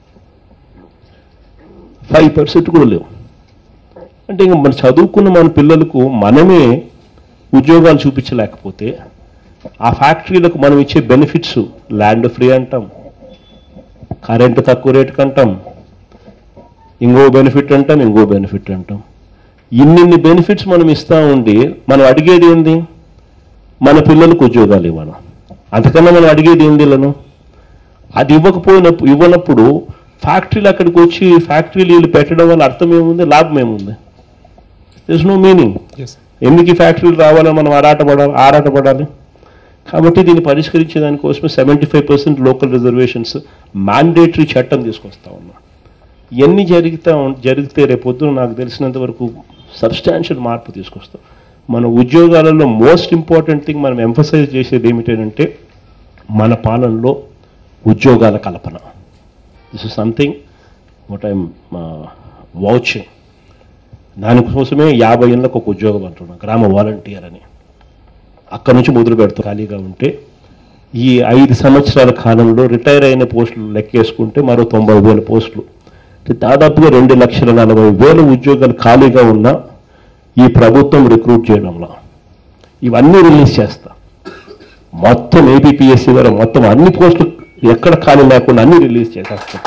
ఫైవ్ పర్సెంట్ కూడా లేవు అంటే ఇంక మన చదువుకున్న మన పిల్లలకు మనమే ఉద్యోగాలు చూపించలేకపోతే ఆ ఫ్యాక్టరీలకు మనం ఇచ్చే బెనిఫిట్స్ ల్యాండ్ ఫ్రీ అంటాం కరెంటు తక్కువ రేటుకి అంటాం ఇంకో బెనిఫిట్ అంటాం ఇంకో బెనిఫిట్ అంటాం ఇన్నిన్ని బెనిఫిట్స్ మనం ఇస్తా ఉండి మనం అడిగేది ఏంది మన పిల్లలకు ఉద్యోగాలు ఇవ్వాలి అంతకన్నా మనం అడిగేది ఏంది వీళ్ళను అది ఇవ్వకపోయినప్పుడు ఇవ్వనప్పుడు ఫ్యాక్టరీలు అక్కడికి వచ్చి ఫ్యాక్టరీలు వీళ్ళు పెట్టడం వల్ల అర్థం ఏముంది లాభం ఏముంది దిస్ నో మీనింగ్ ఎందుకు ఈ ఫ్యాక్టరీలు రావాలని మనం ఆరాటపడాలి ఆరాటపడాలి కాబట్టి దీన్ని పరిష్కరించే దానికోసమే seventy five percent local reservations mandatory చట్టం తీసుకొస్తా ఉన్నాం ఎన్ని జరుగుతా ఉం- జరిగితే రేపొద్దున నాకు తెలిసినంత వరకు సబ్స్టాన్షియల్ మార్పు తీసుకొస్తాం మన ఉద్యోగాలలో మోస్ట్ ఇంపార్టెంట్ థింగ్ మనం ఎంఫసైజ్ చేసేది ఏమిటంటే మన పాలనలో ఉద్యోగాల కల్పన this is something what I'm watching దానికోసమే యాభై ఏళ్ళకు ఒక ఉద్యోగం అంటున్నాం గ్రామ వాలంటీర్ అని అక్కడి నుంచి మొదలు పెడతాం ఖాళీగా ఉంటే ఈ ఐదు సంవత్సరాల కాలంలో రిటైర్ అయిన పోస్టులు లెక్కేసుకుంటే మరో తొంభై వేల పోస్టులు అంటే దాదాపుగా రెండు లక్షల నలభై వేల ఉద్యోగాలు ఖాళీగా ఉన్న ఈ ప్రభుత్వం రిక్రూట్ చేయడంలో ఇవన్నీ రిలీజ్ చేస్తా మొత్తం ఏపీపీఎస్సీ ద్వారా మొత్తం అన్ని పోస్టులు ఎక్కడ ఖాళీ లేకుండా అన్ని రిలీజ్ చేసేస్తాం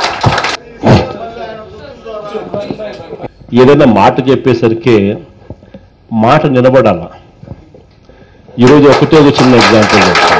ఏదైనా మాట చెప్పేసరికి మాట నిలబడాల ఈరోజు ఒకటే ఒక చిన్న ఎగ్జాంపుల్ చెప్తాను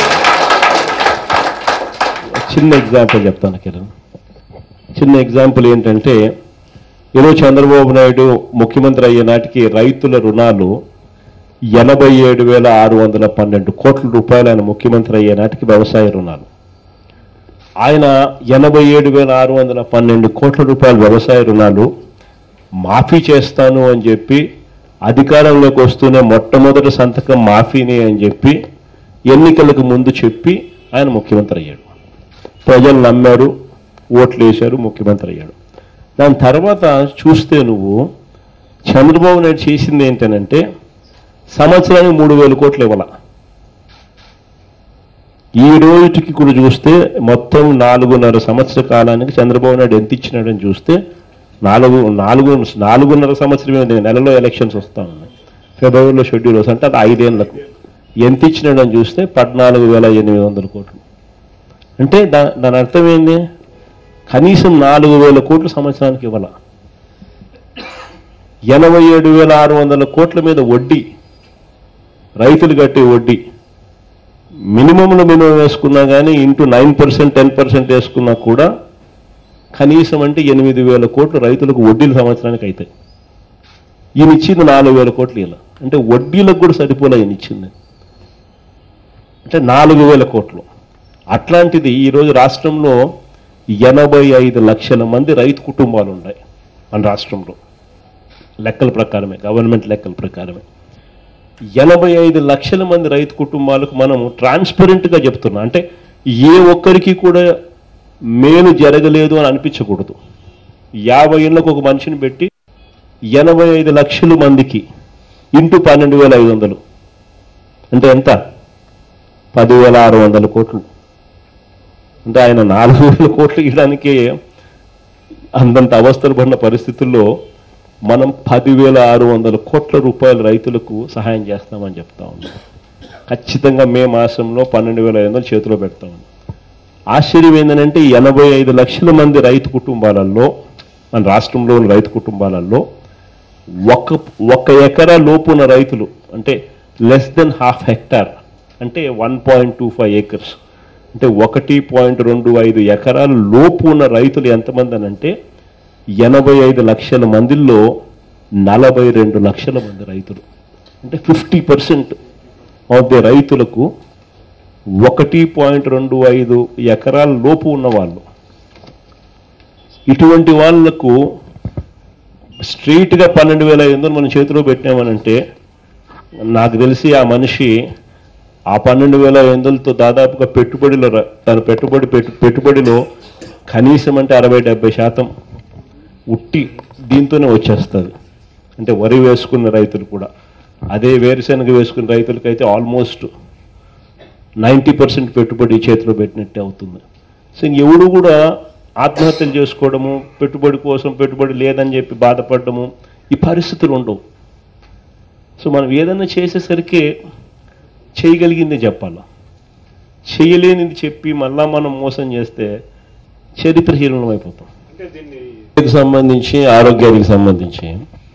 చిన్న ఎగ్జాంపుల్ చెప్తాను కిరణ్ చిన్న ఎగ్జాంపుల్ ఏంటంటే ఈరోజు చంద్రబాబు నాయుడు ముఖ్యమంత్రి అయ్యే నాటికి రైతుల రుణాలు ఎనభై ఏడు వేల ఆరు వందల పన్నెండు కోట్ల రూపాయలు ఆయన ముఖ్యమంత్రి అయ్యే నాటికి వ్యవసాయ రుణాలు ఆయన ఎనభై ఏడు వేల ఆరు వందల పన్నెండు కోట్ల రూపాయల వ్యవసాయ రుణాలు మాఫీ చేస్తాను అని చెప్పి అధికారంలోకి వస్తూనే మొట్టమొదటి సంతకం మాఫీని అని చెప్పి ఎన్నికలకు ముందు చెప్పి ఆయన ముఖ్యమంత్రి అయ్యాడు ప్రజలు నమ్మారు ఓట్లు వేశారు ముఖ్యమంత్రి అయ్యాడు దాని తర్వాత చూస్తే నువ్వు చంద్రబాబు నాయుడు చేసింది ఏంటనంటే సంవత్సరానికి మూడు వేల కోట్లు ఇవ్వాల ఈ రోజుకి కూడా చూస్తే మొత్తం నాలుగున్నర సంవత్సర కాలానికి చంద్రబాబు నాయుడు ఎంత ఇచ్చినాడని చూస్తే నాలుగు నాలుగు నాలుగున్నర సంవత్సరం ఏమిటి? నెలలో ఎలక్షన్స్ వస్తా ఉన్నాయి ఫిబ్రవరిలో షెడ్యూల్ వస్తుంది అంటే అది ఐదేళ్లకు ఎంత ఇచ్చినాడని చూస్తే పద్నాలుగు వేల ఎనిమిది వందల కోట్లు అంటే దా దాని అర్థం ఏంది కనీసం నాలుగు వేల కోట్లు సంవత్సరానికి ఇవ్వాల ఎనభై ఏడు వేల ఆరు వందల కోట్ల మీద వడ్డీ రైతులు కట్టే వడ్డీ మినిమంలో మినిమం వేసుకున్నా కానీ into nine percent ten percent వేసుకున్నా కూడా కనీసం అంటే ఎనిమిది వేల కోట్లు రైతులకు వడ్డీలు సంవత్సరానికి అవుతాయి ఈయన ఇచ్చింది నాలుగు వేల కోట్లు ఇలా అంటే వడ్డీలకు కూడా సరిపోలే ఈయన ఇచ్చింది అంటే నాలుగు వేల కోట్లు అట్లాంటిది ఈరోజు రాష్ట్రంలో ఎనభై ఐదు లక్షల మంది రైతు కుటుంబాలు ఉన్నాయి మన రాష్ట్రంలో లెక్కల ప్రకారమే గవర్నమెంట్ లెక్కల ప్రకారమే ఎనభై ఐదు లక్షల మంది రైతు కుటుంబాలకు మనం ట్రాన్స్పరెంట్గా చెప్తున్నాం అంటే ఏ ఒక్కరికి కూడా మేలు జరగలేదు అని అనిపించకూడదు యాభై ఏళ్ళకు ఒక మనిషిని పెట్టి ఎనభై ఐదు లక్షల మందికి ఇంటూ పన్నెండు వేల ఐదు వందలు అంటే ఎంత పదివేల ఆరు వందల కోట్లు అంటే ఆయన నాలుగు వేల కోట్లు ఇవ్వడానికి అంతంత అవస్థలు పడిన పరిస్థితుల్లో మనం పదివేల ఆరు వందల కోట్ల రూపాయలు రైతులకు సహాయం చేస్తామని చెప్తా ఉన్నాం ఖచ్చితంగా మే మాసంలో పన్నెండు వేల ఐదు వందలు చేతిలో పెడతామని ఆశ్చర్యం ఏంటంటే ఎనభై ఐదు లక్షల మంది రైతు కుటుంబాలలో మన రాష్ట్రంలోని రైతు కుటుంబాలలో ఒక ఒక ఎకరా లోపు ఉన్న రైతులు అంటే లెస్ దెన్ హాఫ్ హెక్టార్ అంటే one point two five acres అంటే ఒకటి పాయింట్ రెండు ఐదు ఎకరాల లోపు ఉన్న రైతులు ఎంతమంది అని అంటే ఎనభై ఐదు లక్షల మందిలో నలభై రెండు లక్షల మంది రైతులు అంటే ఫిఫ్టీ పర్సెంట్ ఆఫ్ ది రైతులకు ఒకటి పాయింట్ రెండు ఐదు ఎకరాల లోపు ఉన్న వాళ్ళు ఇటువంటి వాళ్ళకు స్ట్రీట్గా పన్నెండు వేల ఐదు వందలు మన చేతిలో పెట్టామనంటే నాకు తెలిసి ఆ మనిషి ఆ పన్నెండు వేల ఐదు వందలతో దాదాపుగా పెట్టుబడిలో ర- తన పెట్టుబడి పెట్టు పెట్టుబడిలో కనీసం అంటే అరవై డెబ్బై శాతం ఉట్టి దీంతోనే వచ్చేస్తుంది అంటే వరి వేసుకున్న రైతులు కూడా అదే వేరుశనగ వేసుకున్న రైతులకైతే ఆల్మోస్ట్ నైంటీ పర్సెంట్ పెట్టుబడి చేతిలో పెట్టినట్టే అవుతుంది సో ఎవడు కూడా ఆత్మహత్యలు చేసుకోవడము పెట్టుబడి కోసం పెట్టుబడి లేదని చెప్పి బాధపడడము ఈ పరిస్థితులు ఉండవు సో మనం ఏదైనా చేసేసరికి చేయగలిగింది చెప్పాలి చేయలేనిది చెప్పి మళ్ళా మనం మోసం చేస్తే చరిత్రహీనం అయిపోతాం దీనికి సంబంధించి ఆరోగ్యానికి సంబంధించి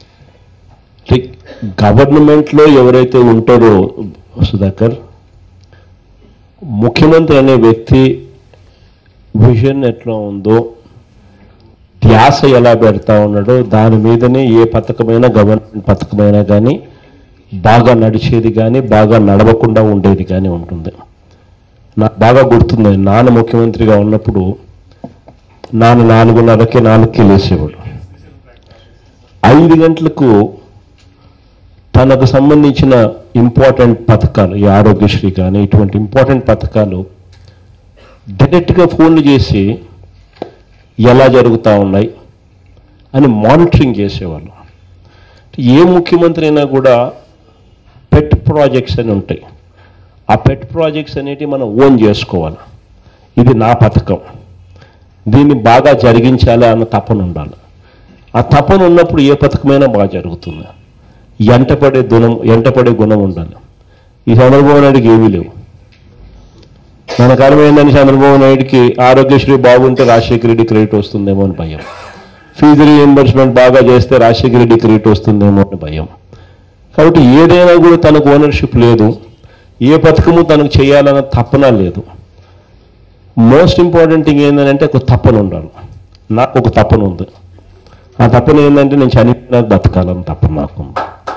గవర్నమెంట్లో ఎవరైతే ఉంటారో సుధాకర్ ముఖ్యమంత్రి అనే వ్యక్తి విజన్ ఎట్లా ఉందో ధ్యాస ఎలా పెడతా ఉన్నాడో దాని మీదనే ఏ పథకమైనా గవర్నమెంట్ పథకమైనా కానీ బాగా నడిచేది కానీ బాగా నడవకుండా ఉండేది కానీ ఉంటుంది నాకు బాగా గుర్తుంది నాన్న ముఖ్యమంత్రిగా ఉన్నప్పుడు నాన్న నాలుగున్నరకి నాలుగుకి లేచేవాడు ఐదు గంటలకు తనకు సంబంధించిన ఇంపార్టెంట్ పథకాలు ఈ ఆరోగ్యశ్రీ కానీ ఇటువంటి ఇంపార్టెంట్ పథకాలు డైరెక్ట్గా ఫోన్లు చేసి ఎలా జరుగుతూ ఉన్నాయి అని మానిటరింగ్ చేసేవాళ్ళు ఏ ముఖ్యమంత్రి అయినా కూడా పెట్ ప్రాజెక్ట్స్ అని ఉంటాయి ఆ పెట్ ప్రాజెక్ట్స్ అనేటివి మనం ఓన్ చేసుకోవాలి ఇది నా పథకం దీన్ని బాగా జరిగించాలి అన్న తపన ఉండాలి ఆ తపన ఉన్నప్పుడు ఏ పథకమైనా బాగా జరుగుతుంది ఎంటపడే గుణం ఎంటపడే గుణం ఉండాలి ఈ చంద్రబాబు నాయుడికి ఏమీ లేవు మన కాలం ఏంటని చంద్రబాబు నాయుడికి ఆరోగ్యశ్రీ బాగుంటే రాజశేఖర రెడ్డి క్రెడిట్ వస్తుందేమో అని భయం ఫీజు రీఎంబర్స్మెంట్ బాగా చేస్తే రాజశేఖర రెడ్డి క్రెడిట్ వస్తుందేమో అని భయం కాబట్టి ఏదైనా కూడా తనకు ఓనర్షిప్ లేదు ఏ పథకము తనకు చేయాలన్న తపన లేదు మోస్ట్ ఇంపార్టెంట్ థింగ్ ఏంటంటే ఒక తపన ఉండాలి నాకు ఒక తపన ఉంది ఆ తపన ఏంటంటే నేను చనిపోయినా బతకాలని తపన నాకు ఉంది.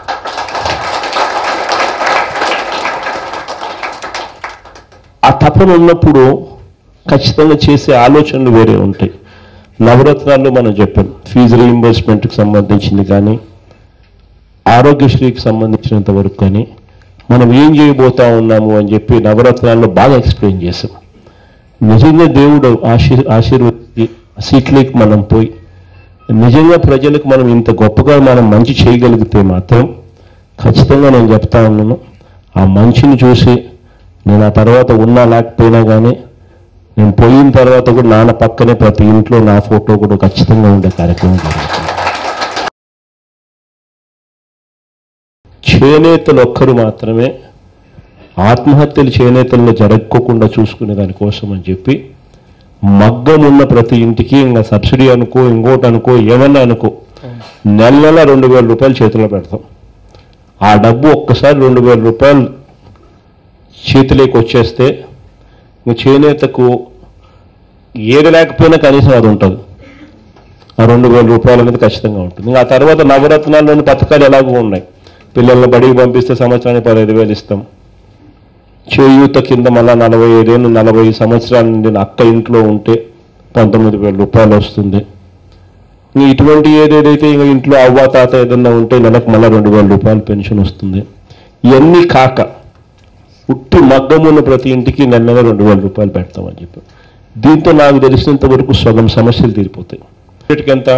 ఆ తపన ఉన్నప్పుడు ఖచ్చితంగా చేసే ఆలోచనలు వేరే ఉంటాయి నవరత్నాల్లో మనం చెప్పాం ఫీజు రీయింబర్స్మెంట్కి సంబంధించింది కానీ ఆరోగ్యశ్రీకి సంబంధించినంత వరకు కానీ మనం ఏం చేయబోతా ఉన్నాము అని చెప్పి నవరత్నాల్లో బాగా ఎక్స్ప్లెయిన్ చేసాం నిజంగా దేవుడు ఆశీర్ ఆశీర్వది సీట్లోకి మనం పోయి నిజంగా ప్రజలకు మనం ఇంత గొప్పగా మనం మంచి చేయగలిగితే మాత్రం ఖచ్చితంగా నేను చెప్తా ఉన్నాను ఆ మంచిని చూసి నేను ఆ తర్వాత ఉన్నా లేకపోయినా కానీ నేను పోయిన తర్వాత కూడా నాన్న పక్కనే ప్రతి ఇంట్లో నా ఫోటో కూడా ఖచ్చితంగా ఉండే కార్యక్రమం జరుగుతుంది చేనేతలు ఒక్కరు మాత్రమే ఆత్మహత్యలు చేనేతల్లో జరగకోకుండా చూసుకునే దానికోసం అని చెప్పి మగ్గం ఉన్న ప్రతి ఇంటికి ఇంకా సబ్సిడీ అనుకో ఇంకోటి అనుకో ఏమన్నా అనుకో నెల నెల రెండు వేల రూపాయలు చేతిలో పెడతాం ఆ డబ్బు ఒక్కసారి రెండు వేల రూపాయలు చేతిలోకి వచ్చేస్తే ఇంక చేనేతకు ఏది లేకపోయినా కనీసం అది ఉంటుంది ఆ రెండు వేల రూపాయలు అనేది ఖచ్చితంగా ఉంటుంది ఇంకా ఆ తర్వాత నవరత్నాల్లోని పథకాలు ఎలాగో ఉన్నాయి పిల్లల్ని బడికి పంపిస్తే సంవత్సరానికి పదహైదు వేలు ఇస్తాం చేయూత కింద మళ్ళా నలభై ఐదేళ్ళు నలభై సంవత్సరాల నుండి నా అక్క ఇంట్లో ఉంటే పంతొమ్మిది వేల రూపాయలు వస్తుంది ఇంక ఇటువంటి ఏదేదైతే ఇంక ఇంట్లో అవ్వ తాత ఏదన్నా ఉంటే నెలకు మళ్ళీ రెండు వేల రూపాయలు పెన్షన్ వస్తుంది ఇవన్నీ కాక ఉట్టి మగ్గం ఉన్న ప్రతి ఇంటికి నెల నెల రెండు వేల రూపాయలు పెడతామని చెప్పి దీంతో నాకు తెలిసినంత వరకు సగం సమస్యలు తీరిపోతాయి వీటికి ఎంత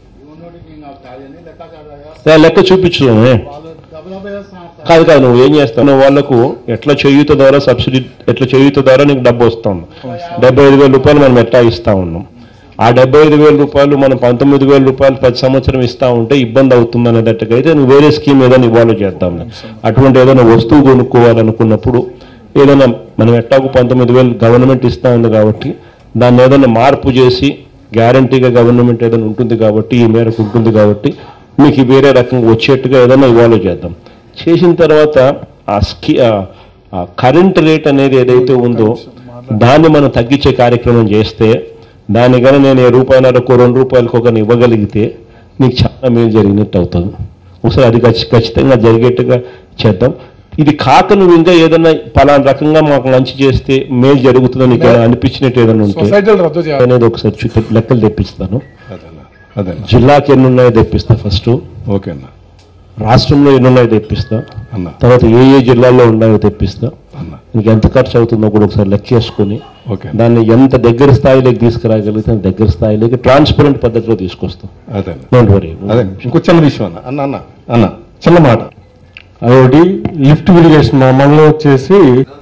ఏ, లెక్క చూపించుదామే కాదు కాదు నువ్వు ఏం చేస్తావు నువ్వు వాళ్ళకు ఎట్లా చేయూత ద్వారా సబ్సిడీ ఎట్లా చేయూత ద్వారా నీకు డబ్బు వస్తుంది డెబ్బై ఐదు వేల రూపాయలు మనం ఎట్లా ఇస్తా ఉన్నాం ఆ డెబ్బై ఐదు వేల రూపాయలు మనం పంతొమ్మిది వేల రూపాయలు ప్రతి సంవత్సరం ఇస్తా ఉంటే ఇబ్బంది అవుతుంది అనేటట్టుగా నువ్వు వేరే స్కీమ్ ఏదైనా ఇవాల్వ్ చేద్దాం అటువంటి ఏదైనా వస్తువు కొనుక్కోవాలనుకున్నప్పుడు ఏదైనా మనం ఎట్టాకు పంతొమ్మిది వేలు గవర్నమెంట్ ఇస్తా ఉంది కాబట్టి దాన్ని ఏదైనా మార్పు చేసి గ్యారంటీగా గవర్నమెంట్ ఏదైనా ఉంటుంది కాబట్టి ఈ మేరకు ఉంటుంది కాబట్టి మీకు ఈ వేరే రకంగా వచ్చేట్టుగా ఏదైనా ఇవాల్వ్ చేద్దాం చేసిన తర్వాత ఆ స్కీ ఆ కరెంట్ రేట్ అనేది ఏదైతే ఉందో దాన్ని మనం తగ్గించే కార్యక్రమం చేస్తే దాని కన్నా నేను ఏ రూపాయలకు రెండు రూపాయలకు ఒక ఇవ్వగలిగితే నీకు చాలా మేలు జరిగినట్టు అవుతుంది ఒకసారి అది ఖచ్చి- ఖచ్చితంగా జరిగేట్టుగా చేద్దాం ఇది కాక నువ్వు ఇంకా ఏదైనా పలానా రకంగా మాకు మంచి చేస్తే మేలు జరుగుతుందని నీకు ఏమైనా అనిపించినట్టు ఏదైనా ఉంటే సొసైటీలు రద్దు చేయాలి అనేది ఒకసారి చూ- లెక్కలు తెప్పిస్తాను అదేనా అదేనా జిల్లాకి ఎన్ని ఉన్నాయో తెప్పిస్తా ఫస్ట్ ఓకే అన్న రాష్ట్రంలో ఎన్ని ఉన్నాయో తెప్పిస్తా అన్న తర్వాత ఏ ఏ జిల్లాల్లో ఉన్నాయో తెప్పిస్తా అన్న నీకు ఎంత ఖర్చు అవుతుందో కూడా ఒకసారి లెక్కేసుకొని ఓకే దాన్ని ఎంత దగ్గర స్థాయిలోకి తీసుకురాగలిగితే అంత దగ్గర స్థాయిలోకి ట్రాన్స్పరెంట్ పద్ధతిలో తీసుకొస్తాం అదేనా డోంట్ వరీ అదే ఇంకో చిన్న విషయం అన్న అన్న అన్న అన్న చిన్న మాట అదొకటి లిఫ్ట్ ఇరిగేషన్ మా మండలం వచ్చేసి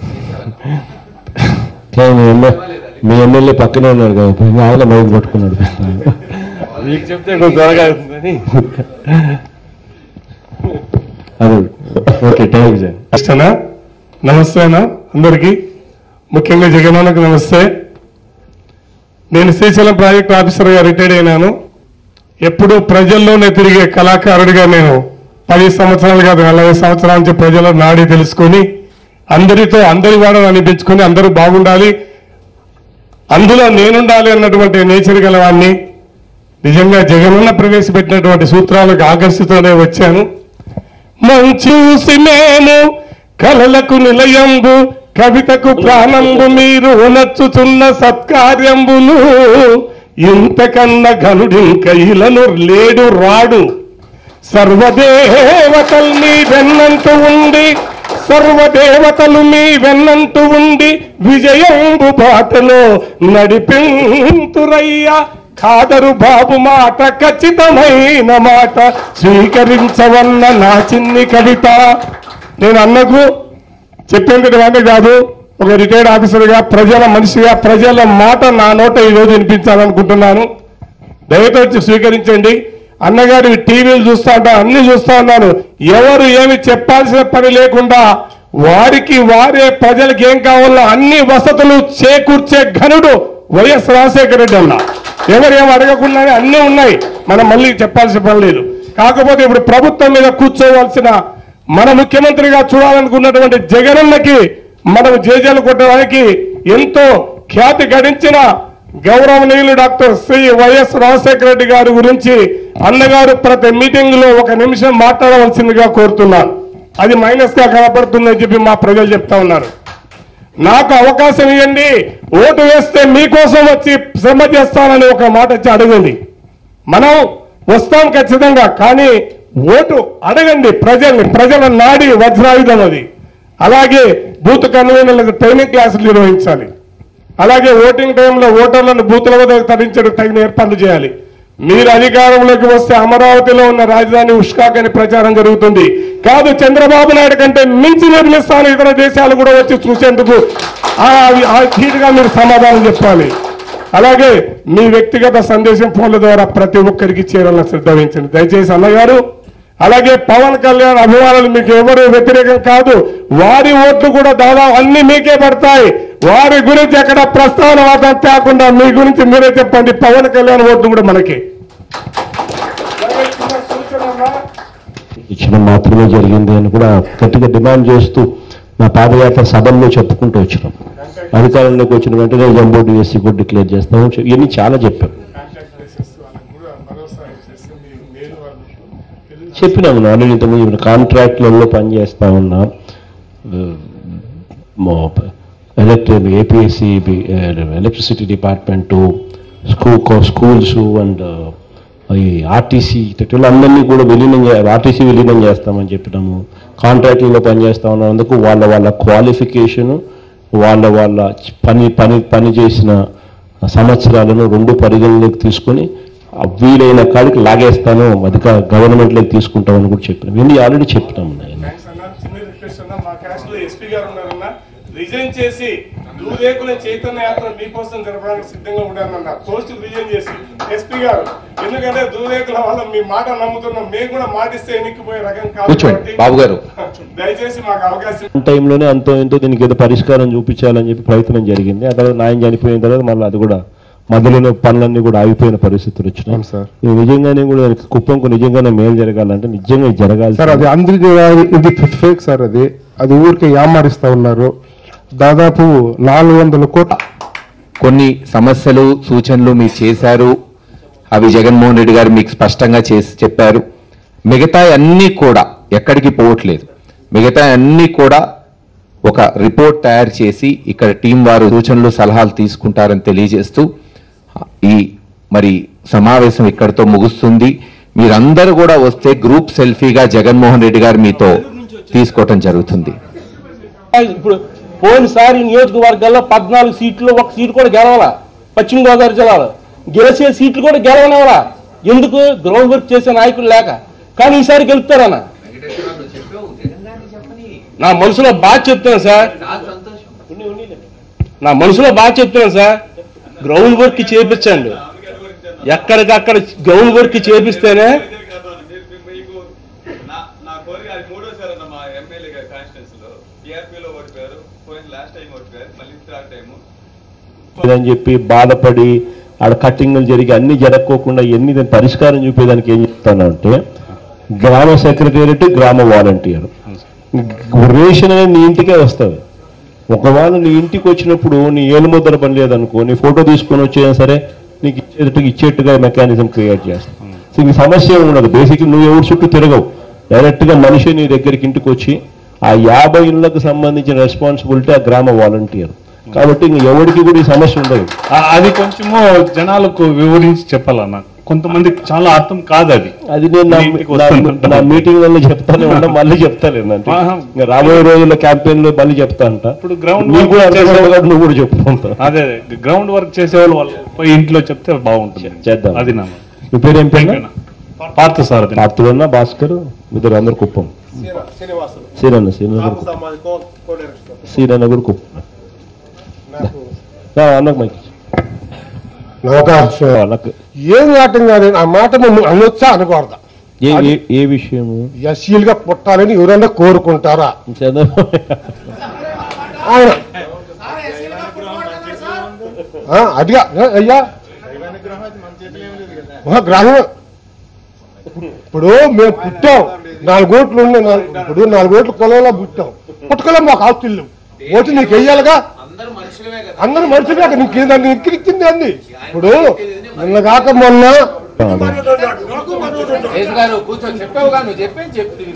మీ ఎమ్మె- మీ ఎమ్మెల్యే పక్కనే ఉన్నాడు కదా ఇప్పుడు ఆయన మైక్ పట్టుకున్నాడు మీకు చెప్తే కొంచెం త్వరగా అవుతుందని అదే ఓకే థ్యాంక్ యూ ఇష్టనా నమస్తే అన్న అందరికీ ముఖ్యంగా జగనన్నకు నమస్తే నేను శ్రీశైలం ప్రాజెక్ట్ ఆఫీసర్గా రిటైర్డ్ అయినాను ఎప్పుడూ ప్రజల్లోనే తిరిగే కళాకారుడిగా నేను పది సంవత్సరాలు కాదు నలభై సంవత్సరాల నుంచి ప్రజల నాడి తెలుసుకొని అందరితో అందరి వాడని అనిపించుకొని అందరూ బాగుండాలి అందులో నేనుండాలి అన్నటువంటి నేచర్ గలవాన్ని నిజంగా జగనన్న ప్రవేశపెట్టినటువంటి సూత్రాలకు ఆకర్షితోనే వచ్చాను మంచూసి మేము కలలకు నిలయంబు కవితకు ప్రాణంబు మీరు నచ్చుచున్న సత్కార్యంబులు ఇంతకన్న ఘనుడింక ఇలను లేడు రాడు సర్వదేవతలు మీ వెన్నంటూ ఉండి సర్వదేవతలు మీ వెన్నంటూ ఉండి విజయంబు బాటలో నడిపింతురయ్యా కాదరు బాబు మాట ఖచ్చితమైన మాట స్వీకరించవన్న నా చిన్ని కవిత నేను అన్నకు చెప్పేందుకు వాటే కాదు ఒక రిటైర్డ్ ఆఫీసర్గా ప్రజల మనిషిగా ప్రజల మాట నా నోట ఈరోజు వినిపించాలనుకుంటున్నాను దయతోచి స్వీకరించండి అన్నగారు టీవీలు చూస్తా ఉంటాను అన్ని చూస్తా ఉన్నాను ఎవరు ఏమి చెప్పాల్సిన పని లేకుండా వారికి వారే ప్రజలకు ఏం కావాలో అన్ని వసతులు చేకూర్చే ఘనుడు వైఎస్ రాజశేఖర రెడ్డి అన్న ఎవరు ఏం అడగకుండానే అన్నీ ఉన్నాయి మనం మళ్ళీ చెప్పాల్సిన పని లేదు కాకపోతే ఇప్పుడు ప్రభుత్వం మీద కూర్చోవలసిన మన ముఖ్యమంత్రిగా చూడాలనుకున్నటువంటి జగనన్నకి మనం జేజేలు కొట్టడానికి ఎంతో ఖ్యాతి గడించిన గౌరవనీయులు డాక్టర్ శ్రీ వైఎస్ రాజశేఖర రెడ్డి గారి గురించి అన్నగారు ప్రతి మీటింగ్ లో ఒక నిమిషం మాట్లాడవలసిందిగా కోరుతున్నాను అది మైనస్ గా కనపడుతుందని చెప్పి మా ప్రజలు చెప్తా ఉన్నారు నాకు అవకాశం ఇవ్వండి ఓటు వేస్తే మీకోసం వచ్చి శ్రమ చేస్తానని ఒక మాట వచ్చి అడగండి మనం వస్తాం ఖచ్చితంగా కానీ ఓటు అడగండి ప్రజల్ని ప్రజల నాడి వజ్రాయుధం అది అలాగే బూత్ కన్వీనర్లకు ట్రైనింగ్ క్లాసులు నిర్వహించాలి అలాగే ఓటింగ్ టైంలో ఓటర్లను బూతుల వద్ద తరించడం తగిన ఏర్పాట్లు చేయాలి మీరు అధికారంలోకి వస్తే అమరావతిలో ఉన్న రాజధాని ఉష్కాక్ అని ప్రచారం జరుగుతుంది కాదు చంద్రబాబు నాయుడు కంటే మించి నిర్మిస్తాను ఇతర దేశాలు కూడా వచ్చి చూసేందుకు ఆ- ఆ ధీటుగా మీరు సమాధానం చెప్పాలి అలాగే మీ వ్యక్తిగత సందేశం ఫోన్ల ద్వారా ప్రతి ఒక్కరికి చేరాలని శ్రద్ధ వహించండి దయచేసి అన్నగారు అలాగే పవన్ కళ్యాణ్ అభిమానులు మీకు ఎవరు వ్యతిరేకం కాదు వారి ఓట్లు కూడా దాదాపు అన్ని మీకే పడతాయి వారి గురించి ఎక్కడ ప్రస్తావన మాత్రం తేకుండా మీ గురించి మీరే చెప్పండి పవన్ కళ్యాణ్ ఓట్లు కూడా మనకే ఇచ్చిన మాత్రమే జరిగింది అని కూడా గట్టిగా డిమాండ్ చేస్తూ మా పాదయాత్ర సభల్లో చెప్పుకుంటూ వచ్చినాం అధికారంలోకి వచ్చిన వెంటనే జంబో డిఎస్సీ కూడా డిక్లేర్ చేస్తాము ఇవన్నీ చాలా చెప్పాం చెప్పినాము ఆల్రెడీ ఇంతకుముందు ఇప్పుడు కాంట్రాక్ట్లలో పనిచేస్తా ఉన్నాం electric APSC electricity department school schools and ఈ ఆర్టీసీ అందరినీ కూడా విలీనం ఆర్టీసీ విలీనం చేస్తామని చెప్పినాము కాంట్రాక్టులలో పనిచేస్తా ఉన్నందుకు వాళ్ళ వాళ్ళ క్వాలిఫికేషను వాళ్ళ వాళ్ళ పని పని పని చేసిన సంవత్సరాలను రెండు పరిగణలోకి తీసుకొని ఆ వీలైన కాడికి లాగేస్తాను అధిక గవర్నమెంట్లోకి తీసుకుంటామని కూడా చెప్పినాం ఇవన్నీ ఆల్రెడీ చెప్పినాము నాయన రిజైన్ చేసి దూరేకుల చైతన్య యాత్ర మీకోసం జరపడానికి సిద్ధంగా ఉన్నానన్న పోస్ట్ రిజైన్ చేసి ఎస్పీ గారు ఎందుకంటే దూరేకుల వల్ల మీ మాట నమ్ముతున్నాం మేము కూడా మాటిస్తే ఎన్నికపోయే రకం కాదు కూర్చోండి కాబట్టి బాబు గారు దయచేసి మాకు అవకాశం టైంలోనే అంతో ఎంతో దీనికి ఏదో పరిష్కారం చూపించాలని చెప్పి ప్రయత్నం జరిగింది ఆ తర్వాత నాయన చనిపోయిన తర్వాత మళ్ళీ అది కూడా మధ్యలోనే పనులన్నీ కూడా ఆగిపోయిన పరిస్థితులు వచ్చినాయి అవును సార్. ఇది నిజంగానే కూడా కుప్పంకు నిజంగానే మేలు జరగాలంటే నిజంగా ఇది జరగాలి సార్ అది అందరికీ ఇది ఫేక్ సార్ అది అది ఊరికే యామారిస్తా ఉన్నారు దాదాపు నాలుగు వందల కోట్ల కొన్ని సమస్యలు సూచనలు మీరు చేశారు అవి జగన్మోహన్ రెడ్డి గారు మీకు స్పష్టంగా చేసి చెప్పారు మిగతా అన్నీ కూడా ఎక్కడికి పోవట్లేదు మిగతా అన్నీ కూడా ఒక రిపోర్ట్ తయారు చేసి ఇక్కడ టీం వారు సూచనలు సలహాలు తీసుకుంటారని తెలియజేస్తూ ఈ మరి సమావేశం ఇక్కడితో ముగుస్తుంది మీరందరూ కూడా వస్తే గ్రూప్ సెల్ఫీగా జగన్మోహన్ రెడ్డి గారు మీతో తీసుకోవటం జరుగుతుంది ఇప్పుడు పోయినసారి నియోజకవర్గాల్లో పద్నాలుగు సీట్లు ఒక సీటు కూడా గెలవాల పశ్చిమ గోదావరి జిల్లాలో గెలిచే సీట్లు కూడా గెలవనివ్వాలా ఎందుకు గ్రౌండ్ వర్క్ చేసే నాయకులు లేక కానీ ఈసారి గెలుపుతారన్న నా మనసులో బాగా చెప్తాను సార్ నా మనసులో బాగా చెప్తున్నాను సార్ గ్రౌండ్ వర్క్ చేపించండి ఎక్కడికక్కడ గ్రౌండ్ వర్క్ చేపిస్తేనే మీకు నా నా కోరిక అది మూడోసారి అన్న మా ఎమ్మెల్యే గారి కాన్స్టిట్యూన్స్ లో టీఆర్పీలో ఓడిపోయారు పోయిన లాస్ట్ టైం ఓడిపోయారు మళ్ళీ థర్డ్ టైం అని చెప్పి బాధపడి ఆడ కట్టింగ్లు జరిగి అన్ని జరగకోకుండా ఎన్ని దాని పరిష్కారం చూపేదానికి ఏం చెప్తాను అంటే గ్రామ సెక్రటేరియట్ గ్రామ వాలంటీర్ రేషన్ అనేది నీ ఇంటికే వస్తుంది ఒకవేళ నీ ఇంటికి వచ్చినప్పుడు నీ ఏలుముద్ర పని లేదనుకో నీ ఫోటో తీసుకొని వచ్చేనా సరే నీకు ఇచ్చేటట్టుగా ఇచ్చేట్టుగా మెకానిజం క్రియేట్ చేస్తాం సో ఈ సమస్య ఏమి ఉండదు బేసిక్లీ నువ్వు ఎవరి చుట్టూ తిరగవు డైరెక్ట్గా మనిషి నీ దగ్గరికి ఇంటికి వచ్చి ఆ యాభై ఇళ్లకు సంబంధించిన రెస్పాన్సిబిలిటీ ఆ గ్రామ వాలంటీర్ కాబట్టి ఇంక ఎవరికి కూడా ఈ సమస్య ఉండదు ఆ- అది కొంచెము జనాలకు వివరించి చెప్పాలన్న కొంతమందికి చాలా అర్థం కాదు అది అది నేను నా- మీ ఇంటికి నా- వస్తుందంట. నా మీటింగ్ వల్ల చెప్తానే ఉన్నా మళ్ళీ చెప్తాను అంటే ఆహా. ఇంకా రాబోయే రోజుల్లో క్యాంపెయిన్ లో మళ్ళీ చెప్తా అంట ఇప్పుడు ground నీకు కూడా work అర్థం చేసే- కాదు కాబట్టి నువ్వు కూడా చెప్పుకుంటా అదే గ్రౌండ్ వర్క్ చేసేవాళ్ళు వాళ్ళు పోయి ఇంట్లో చెప్తే బాగుంటుంది చేద్దాం. అది నా మీ పేరు ఏం పేరు పార్థ సార్ అది పార్థుడన్న భాస్కర్ ఇద్దరు అందరు కుప్పం సీనన్న సీనన్న కూడా కుప్పం. సీనన్న కూడా కుప్పం రా, అన్నకు మైక్ ఇచ్చి. అవకాశం అన్నకు ఏం ఆటం కాదు ఆ మాట నువ్వు అనొచ్చా అనకూడదా ఏ ఏ- ఏ విషయము ఎస్సీలుగా పుట్టాలని ఎవరైనా కోరుకుంటారా చంద్రబాబు ఆయన ఆ, అదిగా ఏ, అయ్యా ఆ, గ్రహం ఇప్పుడు మేము పుట్టాం నాలుగు ఓట్లు ఉండే నాలుగు- ఇప్పుడు నాలుగు ఓట్లు కొలంలో పుట్టాం పుట్టుకలో మాకు ఆస్తులు లేవు ఓటు నీకు వెయ్యాలిగా అందరు మనుషులే నీకు దాన్ని ఎక్కిరిచ్చింది అంది ఇప్పుడు నిన్న కాక మొన్న గారు కూర్చో చెప్పావుగా నువ్వు చెప్పేది చెప్పు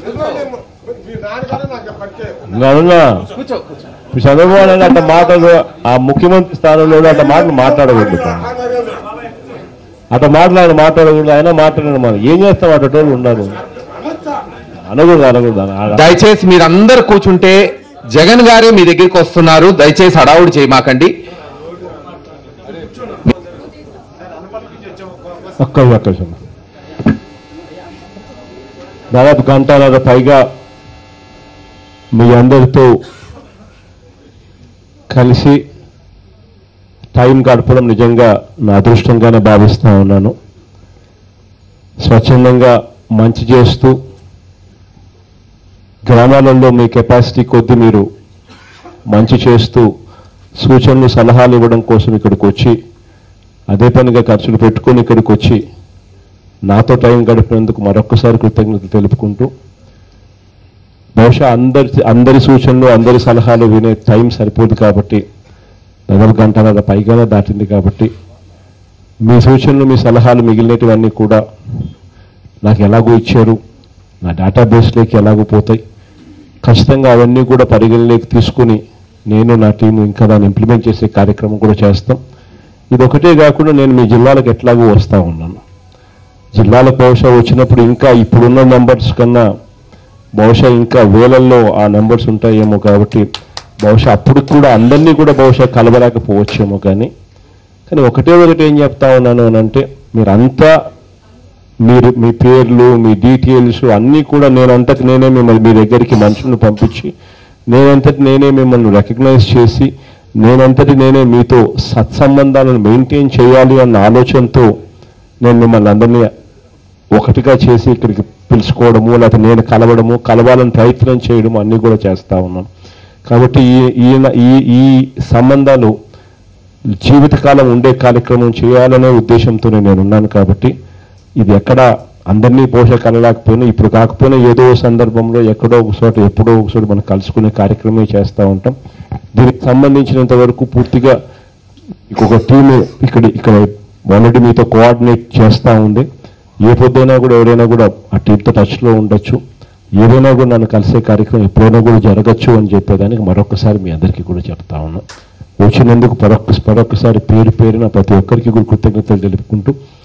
అవునా కూర్చో కూర్చో ఇప్పుడు చంద్రబాబు నాయుడు అట్ట మాటలు ఆ ముఖ్యమంత్రి స్థానంలో అట్ట మాటలు మాట్లాడకూడదు అట్ట మాట్లాడి మాట్లాడకూడదు ఆయన మాట్లాడడం మనం ఏం చేస్తాం అటోళ్ళు ఉన్నారు అనకూడదు అనకూడదు అన- దయచేసి మీరందరూ కూర్చుంటే జగన్ గారే మీ దగ్గరికి వస్తున్నారు దయచేసి హడావుడి చేయమాకండి ఒక్క ఒక్క నిమిషం. దాదాపు గంటన్నర పైగా మీ అందరితో కలిసి టైం గడపడం నిజంగా నా అదృష్టంగానే భావిస్తూ ఉన్నాను స్వచ్ఛందంగా మంచి చేస్తూ గ్రామాలలో మీ కెపాసిటీ కొద్దీ మీరు మంచి చేస్తూ సూచనలు సలహాలు ఇవ్వడం కోసం ఇక్కడికి వచ్చి అదే పనిగా ఖర్చులు పెట్టుకొని ఇక్కడికి వచ్చి నాతో టైం గడిపినందుకు మరొక్కసారి కృతజ్ఞతలు తెలుపుకుంటూ బహుశా అందరి అందరి సూచనలు అందరి సలహాలు వినే టైం సరిపోదు కాబట్టి దాదాపు గంటన్నర పైగానే దాటింది కాబట్టి మీ సూచనలు మీ సలహాలు మిగిలినటువన్నీ కూడా నాకు ఎలాగో ఇచ్చారు నా డేటాబేస్లోకి ఎలాగో పోతాయి ఖచ్చితంగా అవన్నీ కూడా పరిగణలోకి తీసుకుని నేను నా టీము ఇంకా దాన్ని ఇంప్లిమెంట్ చేసే కార్యక్రమం కూడా చేస్తాం ఇది ఒకటే కాకుండా నేను మీ జిల్లాలకు ఎట్లాగో వస్తూ ఉన్నాను జిల్లాలకు బహుశా వచ్చినప్పుడు ఇంకా ఇప్పుడున్న నెంబర్స్ కన్నా బహుశా ఇంకా వేలల్లో ఆ నెంబర్స్ ఉంటాయేమో కాబట్టి బహుశా అప్పుడు కూడా అందరినీ కూడా బహుశా కలవలేకపోవచ్చేమో కానీ కానీ ఒకటే ఒకటి ఏం చెప్తా ఉన్నాను అని అంటే మీరంతా మీరు మీ పేర్లు మీ డీటెయిల్స్ అన్నీ కూడా నేను అంతకు నేనే మిమ్మల్ని మీ దగ్గరికి మనుషులను పంపించి నేనంతటి నేనే మిమ్మల్ని రికగ్నైజ్ చేసి నేనంతటి నేనే మీతో సత్సంబంధాలను మెయింటైన్ చేయాలి అన్న ఆలోచనతో నేను మిమ్మల్ని అందరినీ ఒకటిగా చేసి ఇక్కడికి పిలుచుకోవడము లేకపోతే నేను కలవడము కలవాలని ప్రయత్నం చేయడం అన్నీ కూడా చేస్తూ ఉన్నాను కాబట్టి ఈ ఈయన ఈ ఈ సంబంధాలు జీవితకాలం ఉండే కార్యక్రమం చేయాలనే ఉద్దేశంతోనే నేను ఉన్నాను కాబట్టి ఇది ఎక్కడ అందరినీ పోషక కలలేకపోయినా ఇప్పుడు కాకపోయినా ఏదో ఓ సందర్భంలో ఎక్కడో ఒక చోట ఎప్పుడో ఒక చోట మనం కలుసుకునే కార్యక్రమమే చేస్తూ ఉంటాం దీనికి సంబంధించినంత వరకు పూర్తిగా ఇంకొక టీము ఇక్కడ ఇక్కడ ఆల్రెడీ మీతో కోఆర్డినేట్ చేస్తూ ఉంది ఏ పొద్దుైనా కూడా ఎవరైనా కూడా ఆ టీంతో టచ్లో ఉండొచ్చు ఏదైనా కూడా నన్ను కలిసే కార్యక్రమం ఎప్పుడైనా కూడా జరగచ్చు అని చెప్పేదానికి మరొకసారి మీ అందరికీ కూడా చెప్తా ఉన్నాం వచ్చినందుకు మరొక మరొకసారి పేరు పేరున ప్రతి ఒక్కరికి కూడా కృతజ్ఞతలు తెలుపుకుంటూ